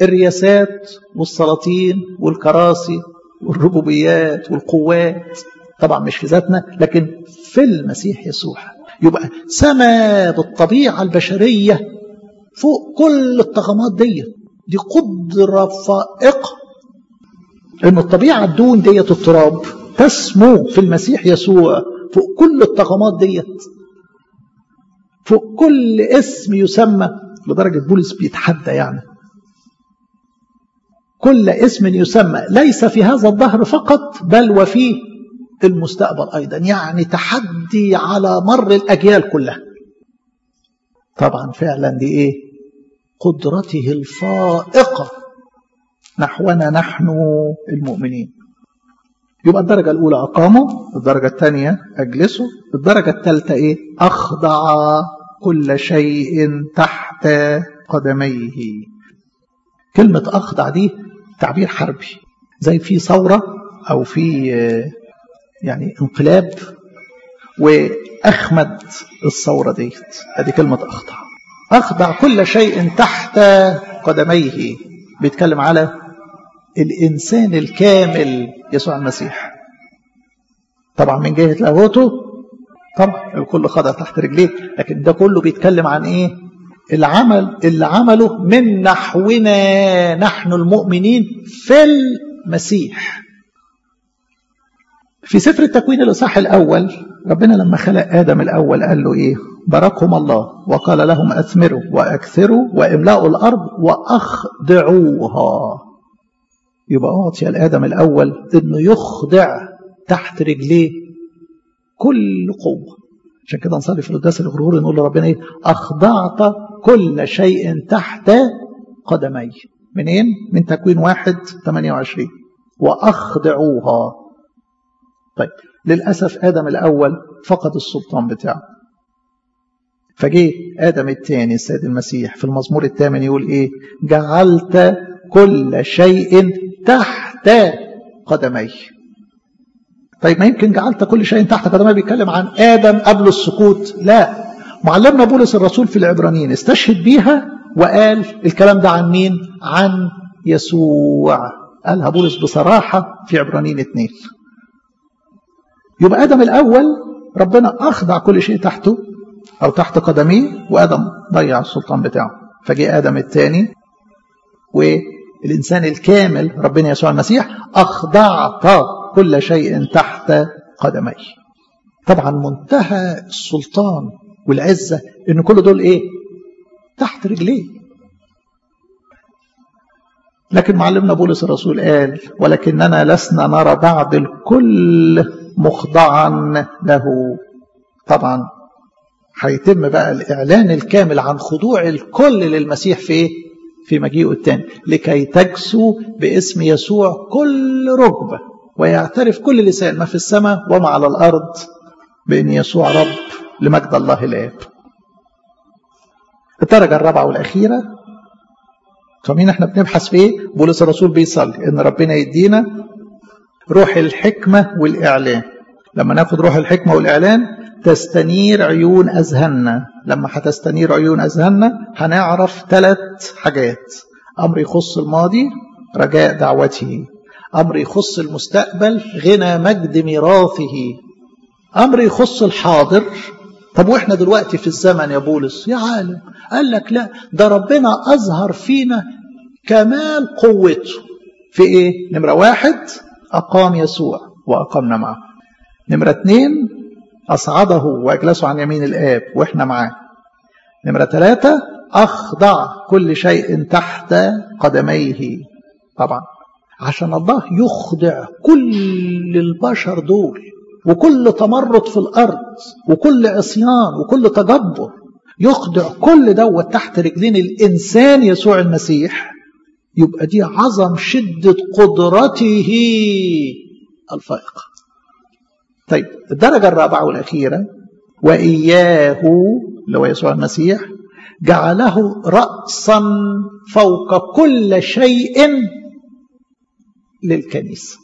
الرياسات والسلاطين والكراسي والربوبيات والقوات طبعا مش في ذاتنا لكن في المسيح يسوع يبقى سما بالطبيعة البشرية فوق كل الطغمات دي دي قدرة فائقة ان الطبيعة الدون ديت التراب تسمو في المسيح يسوع فوق كل الطغمات ديت فوق كل اسم يسمى لدرجة بولس بيتحدى يعني كل اسم يسمى ليس في هذا الظهر فقط بل وفي المستقبل أيضا يعني تحدي على مر الأجيال كلها طبعا فعلا دي إيه قدرته الفائقة نحونا نحن المؤمنين يبقى الدرجة الأولى أقامه الدرجة الثانية أجلسه الدرجة الثالثة إيه أخضع كل شيء تحت قدميه كلمة أخضع دي تعبير حربي زي في ثورة أو في يعني انقلاب وأخمد الثورة ديت هذه كلمة أخضع أخضع كل شيء تحت قدميه بيتكلم على الإنسان الكامل يسوع المسيح طبعا من جهة لاهوته طبعا الكل خضع تحت رجليه لكن ده كله بيتكلم عن ايه العمل اللي عمله من نحونا نحن المؤمنين في المسيح في سفر التكوين الإصحاح الأول ربنا لما خلق آدم الأول قال له إيه باركهم الله وقال لهم أثمروا وأكثروا وإملأوا الأرض وأخضعوها يبقى أعطي لآدم الأول إنه يخضع تحت رجليه كل قوة عشان كده نصلي في القداس الغرور نقول لربنا إيه أخضعت كل شيء تحت قدمي منين؟ من تكوين واحد 28 وأخضعوها طيب للأسف آدم الأول فقد السلطان بتاعه فجه آدم الثاني السيد المسيح في المزمور الثامن يقول إيه جعلت كل شيء تحت قدمي طيب ما يمكن جعلت كل شيء تحت قدمي بيتكلم عن آدم قبل السقوط لا معلمنا بولس الرسول في العبرانيين استشهد بيها وقال الكلام ده عن مين عن يسوع قالها بولس بصراحة في عبرانيين اتنين يبقى آدم الأول ربنا أخضع كل شيء تحته أو تحت قدميه وآدم ضيع السلطان بتاعه فجاء آدم الثاني والإنسان الكامل ربنا يسوع المسيح أخضعت كل شيء تحت قدميه طبعا منتهى السلطان والعزة إن كل دول إيه تحت رجليه لكن معلمنا بولس الرسول قال ولكننا لسنا نرى بعد الكل مخضعا له طبعا هيتم بقى الإعلان الكامل عن خضوع الكل للمسيح في إيه؟ في مجيئه الثاني لكي تجسو باسم يسوع كل ركبة ويعترف كل لسان ما في السماء وما على الأرض بأن يسوع رب لمجد الله الآب الدرجة الرابعة والأخيرة فمين احنا بنبحث في ايه بولس الرسول بيصلي ان ربنا يدينا روح الحكمة والإعلان لما ناخد روح الحكمة والإعلان تستنير عيون أذهاننا لما هتستنير عيون أذهاننا هنعرف ثلاث حاجات أمر يخص الماضي رجاء دعوته أمر يخص المستقبل غنى مجد ميراثه أمر يخص الحاضر طب وإحنا دلوقتي في الزمن يا بولس يا عالم قال لك لا ده ربنا أظهر فينا كمال قوته في إيه نمرة واحد أقام يسوع وأقمنا معه نمرة اتنين أصعده وأجلسه عن يمين الآب وإحنا معاه نمرة ثلاثة أخضع كل شيء تحت قدميه طبعا عشان الله يخضع كل البشر دول وكل تمرد في الأرض وكل عصيان وكل تجبر يخضع كل دوت تحت رجلين الإنسان يسوع المسيح يبقى دي عظم شدة قدرته الفائقة طيب الدرجة الرابعة والأخيرة وإياه اللي هو يسوع المسيح جعله رأسا فوق كل شيء للكنيسة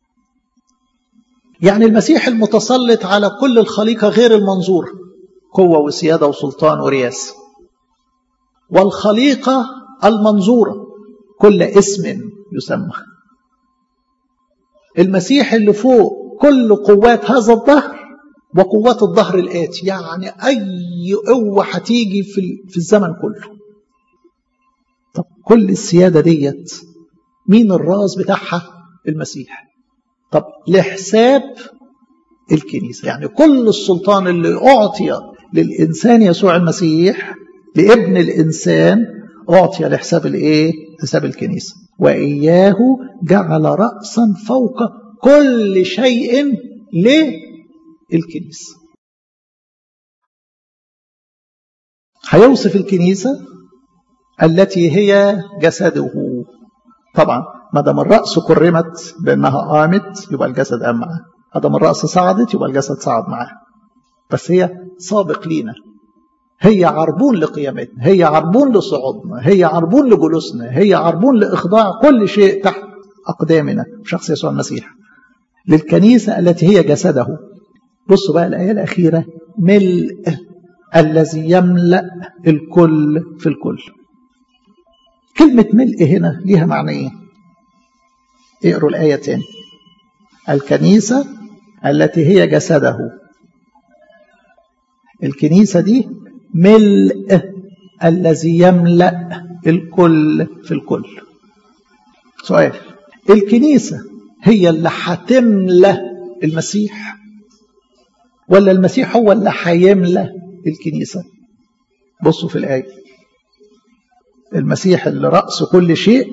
يعني المسيح المتسلط على كل الخليقة غير المنظور قوة وسيادة وسلطان ورياسة والخليقة المنظورة كل اسم يسمى المسيح اللي فوق كل قوات هذا الظهر وقوات الظهر الآتي يعني أي قوة هتيجي في, في الزمن كله طب كل السيادة ديت مين الراس بتاعها المسيح طب لحساب الكنيسة يعني كل السلطان اللي أعطي للإنسان يسوع المسيح لابن الإنسان أعطي لحساب الإيه؟ حساب الكنيسة وإياه جعل رأسا فوق كل شيء للكنيسة هيوصف الكنيسة التي هي جسده طبعا ما دام الرأس كرمت بأنها قامت يبقى الجسد قام معاه ما دام الرأس صعدت يبقى الجسد صعد معاه بس هي سابق لينا هي عربون لقيامتنا هي عربون لصعودنا هي عربون لجلوسنا هي عربون لإخضاع كل شيء تحت أقدامنا شخص يسوع المسيح للكنيسة التي هي جسده بصوا بقى الآية الأخيرة ملء الذي يملأ الكل في الكل كلمة ملء هنا ليها معنى ايه اقروا الآية تاني الكنيسة التي هي جسده الكنيسة دي ملء الذي يملأ الكل في الكل سؤال الكنيسة هي اللي هتملى المسيح ولا المسيح هو اللي هيملى الكنيسة بصوا في الآية المسيح اللي رأس كل شيء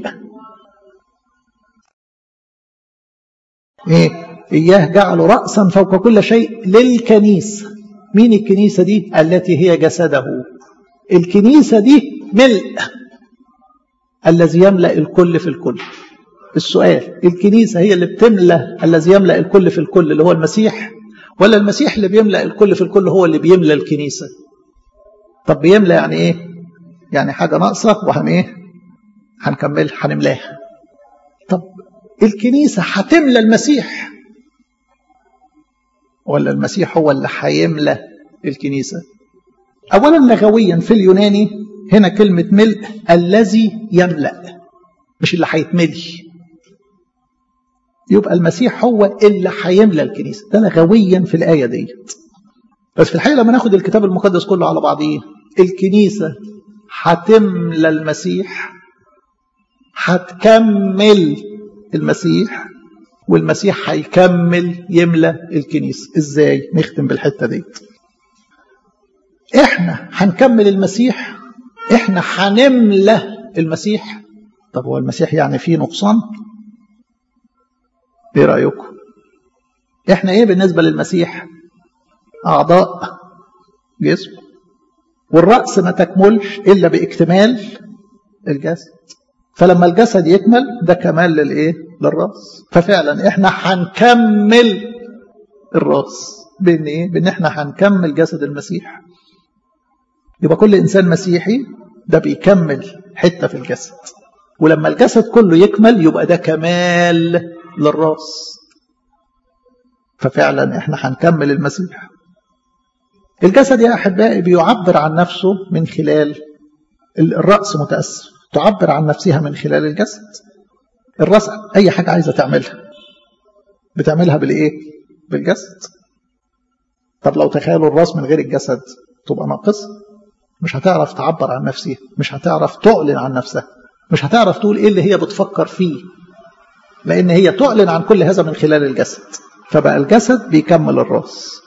ايه إياه جعلوا رأسا فوق كل شيء للكنيسة مين الكنيسة دي التي هي جسده الكنيسة دي ملء الذي يملأ الكل في الكل السؤال الكنيسة هي اللي بتملأ الذي يملأ الكل في الكل اللي هو المسيح ولا المسيح اللي بيملأ الكل في الكل هو اللي بيملأ الكنيسة طب بيملأ يعني ايه يعني حاجة ناقصة وهن ايه هنكمل هنملاها طب الكنيسة هتملى المسيح ولا المسيح هو اللي هيملى الكنيسة أولا لغويا في اليوناني هنا كلمة ملء الذي يملأ مش اللي هيتملي يبقى المسيح هو اللي هيملى الكنيسة ده لغويا في الآية ديت بس في الحقيقة لما ناخد الكتاب المقدس كله على بعضيه الكنيسة هتملى المسيح هتكمل المسيح والمسيح هيكمل يملى الكنيسة ازاي نختم بالحتة دي احنا هنكمل المسيح احنا هنملى المسيح طب هو المسيح يعني فيه نقصان ايه رأيكم احنا ايه بالنسبة للمسيح اعضاء جسم والرأس ما تكملش الا باكتمال الجسد فلما الجسد يكمل ده كمال للايه للراس ففعلا احنا هنكمل الراس بان ايه بان احنا هنكمل جسد المسيح يبقى كل انسان مسيحي ده بيكمل حته في الجسد ولما الجسد كله يكمل يبقى ده كمال للراس ففعلا احنا هنكمل المسيح الجسد يا احبائي بيعبر عن نفسه من خلال الراس متاسف تعبر عن نفسها من خلال الجسد الراس اي حاجه عايزه تعملها بتعملها بالايه بالجسد طب لو تخيلوا الراس من غير الجسد تبقى ناقصه مش هتعرف تعبر عن نفسها مش هتعرف تعلن عن نفسها مش هتعرف تقول ايه اللي هي بتفكر فيه لان هي تعلن عن كل هذا من خلال الجسد فبقى الجسد بيكمل الراس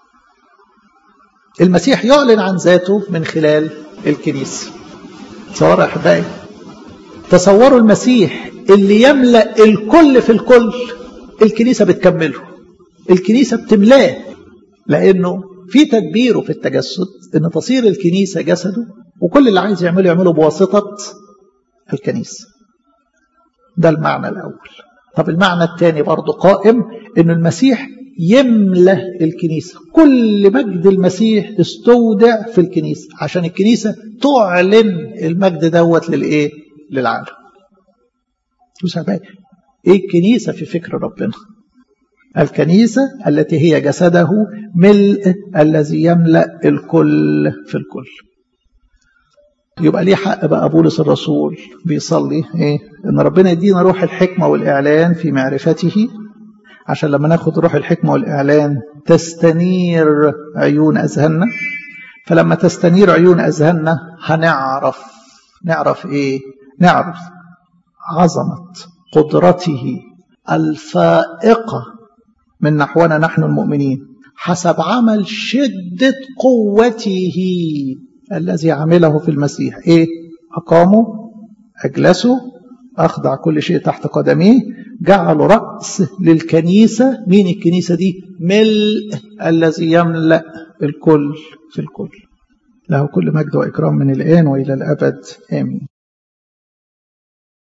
المسيح يعلن عن ذاته من خلال الكنيسه تصوروا يا احبائي تصوروا المسيح اللي يملا الكل في الكل الكنيسه بتكمله الكنيسه بتملاه لانه في تدبيره في التجسد ان تصير الكنيسه جسده وكل اللي عايز يعمله يعمله بواسطه الكنيسه ده المعنى الاول طب المعنى الثاني برضه قائم ان المسيح يملى الكنيسة كل مجد المسيح استودع في الكنيسة عشان الكنيسة تعلن المجد دوت للإيه للعالم بص ايه الكنيسة في فكر ربنا الكنيسة التي هي جسده ملء الذي يملأ الكل في الكل يبقى ليه حق بقى بولس الرسول بيصلي ايه ان ربنا يدينا روح الحكمة والإعلان في معرفته عشان لما ناخد روح الحكمة والإعلان تستنير عيون أذهاننا فلما تستنير عيون أذهاننا هنعرف نعرف إيه نعرف عظمة قدرته الفائقة من نحونا نحن المؤمنين حسب عمل شدة قوته الذي عمله في المسيح إيه أقامه أجلسه أخضع كل شيء تحت قدميه جعلوا رأس للكنيسة مين الكنيسة دي ملء الذي يملأ الكل في الكل له كل مجد وإكرام من الآن وإلى الأبد آمين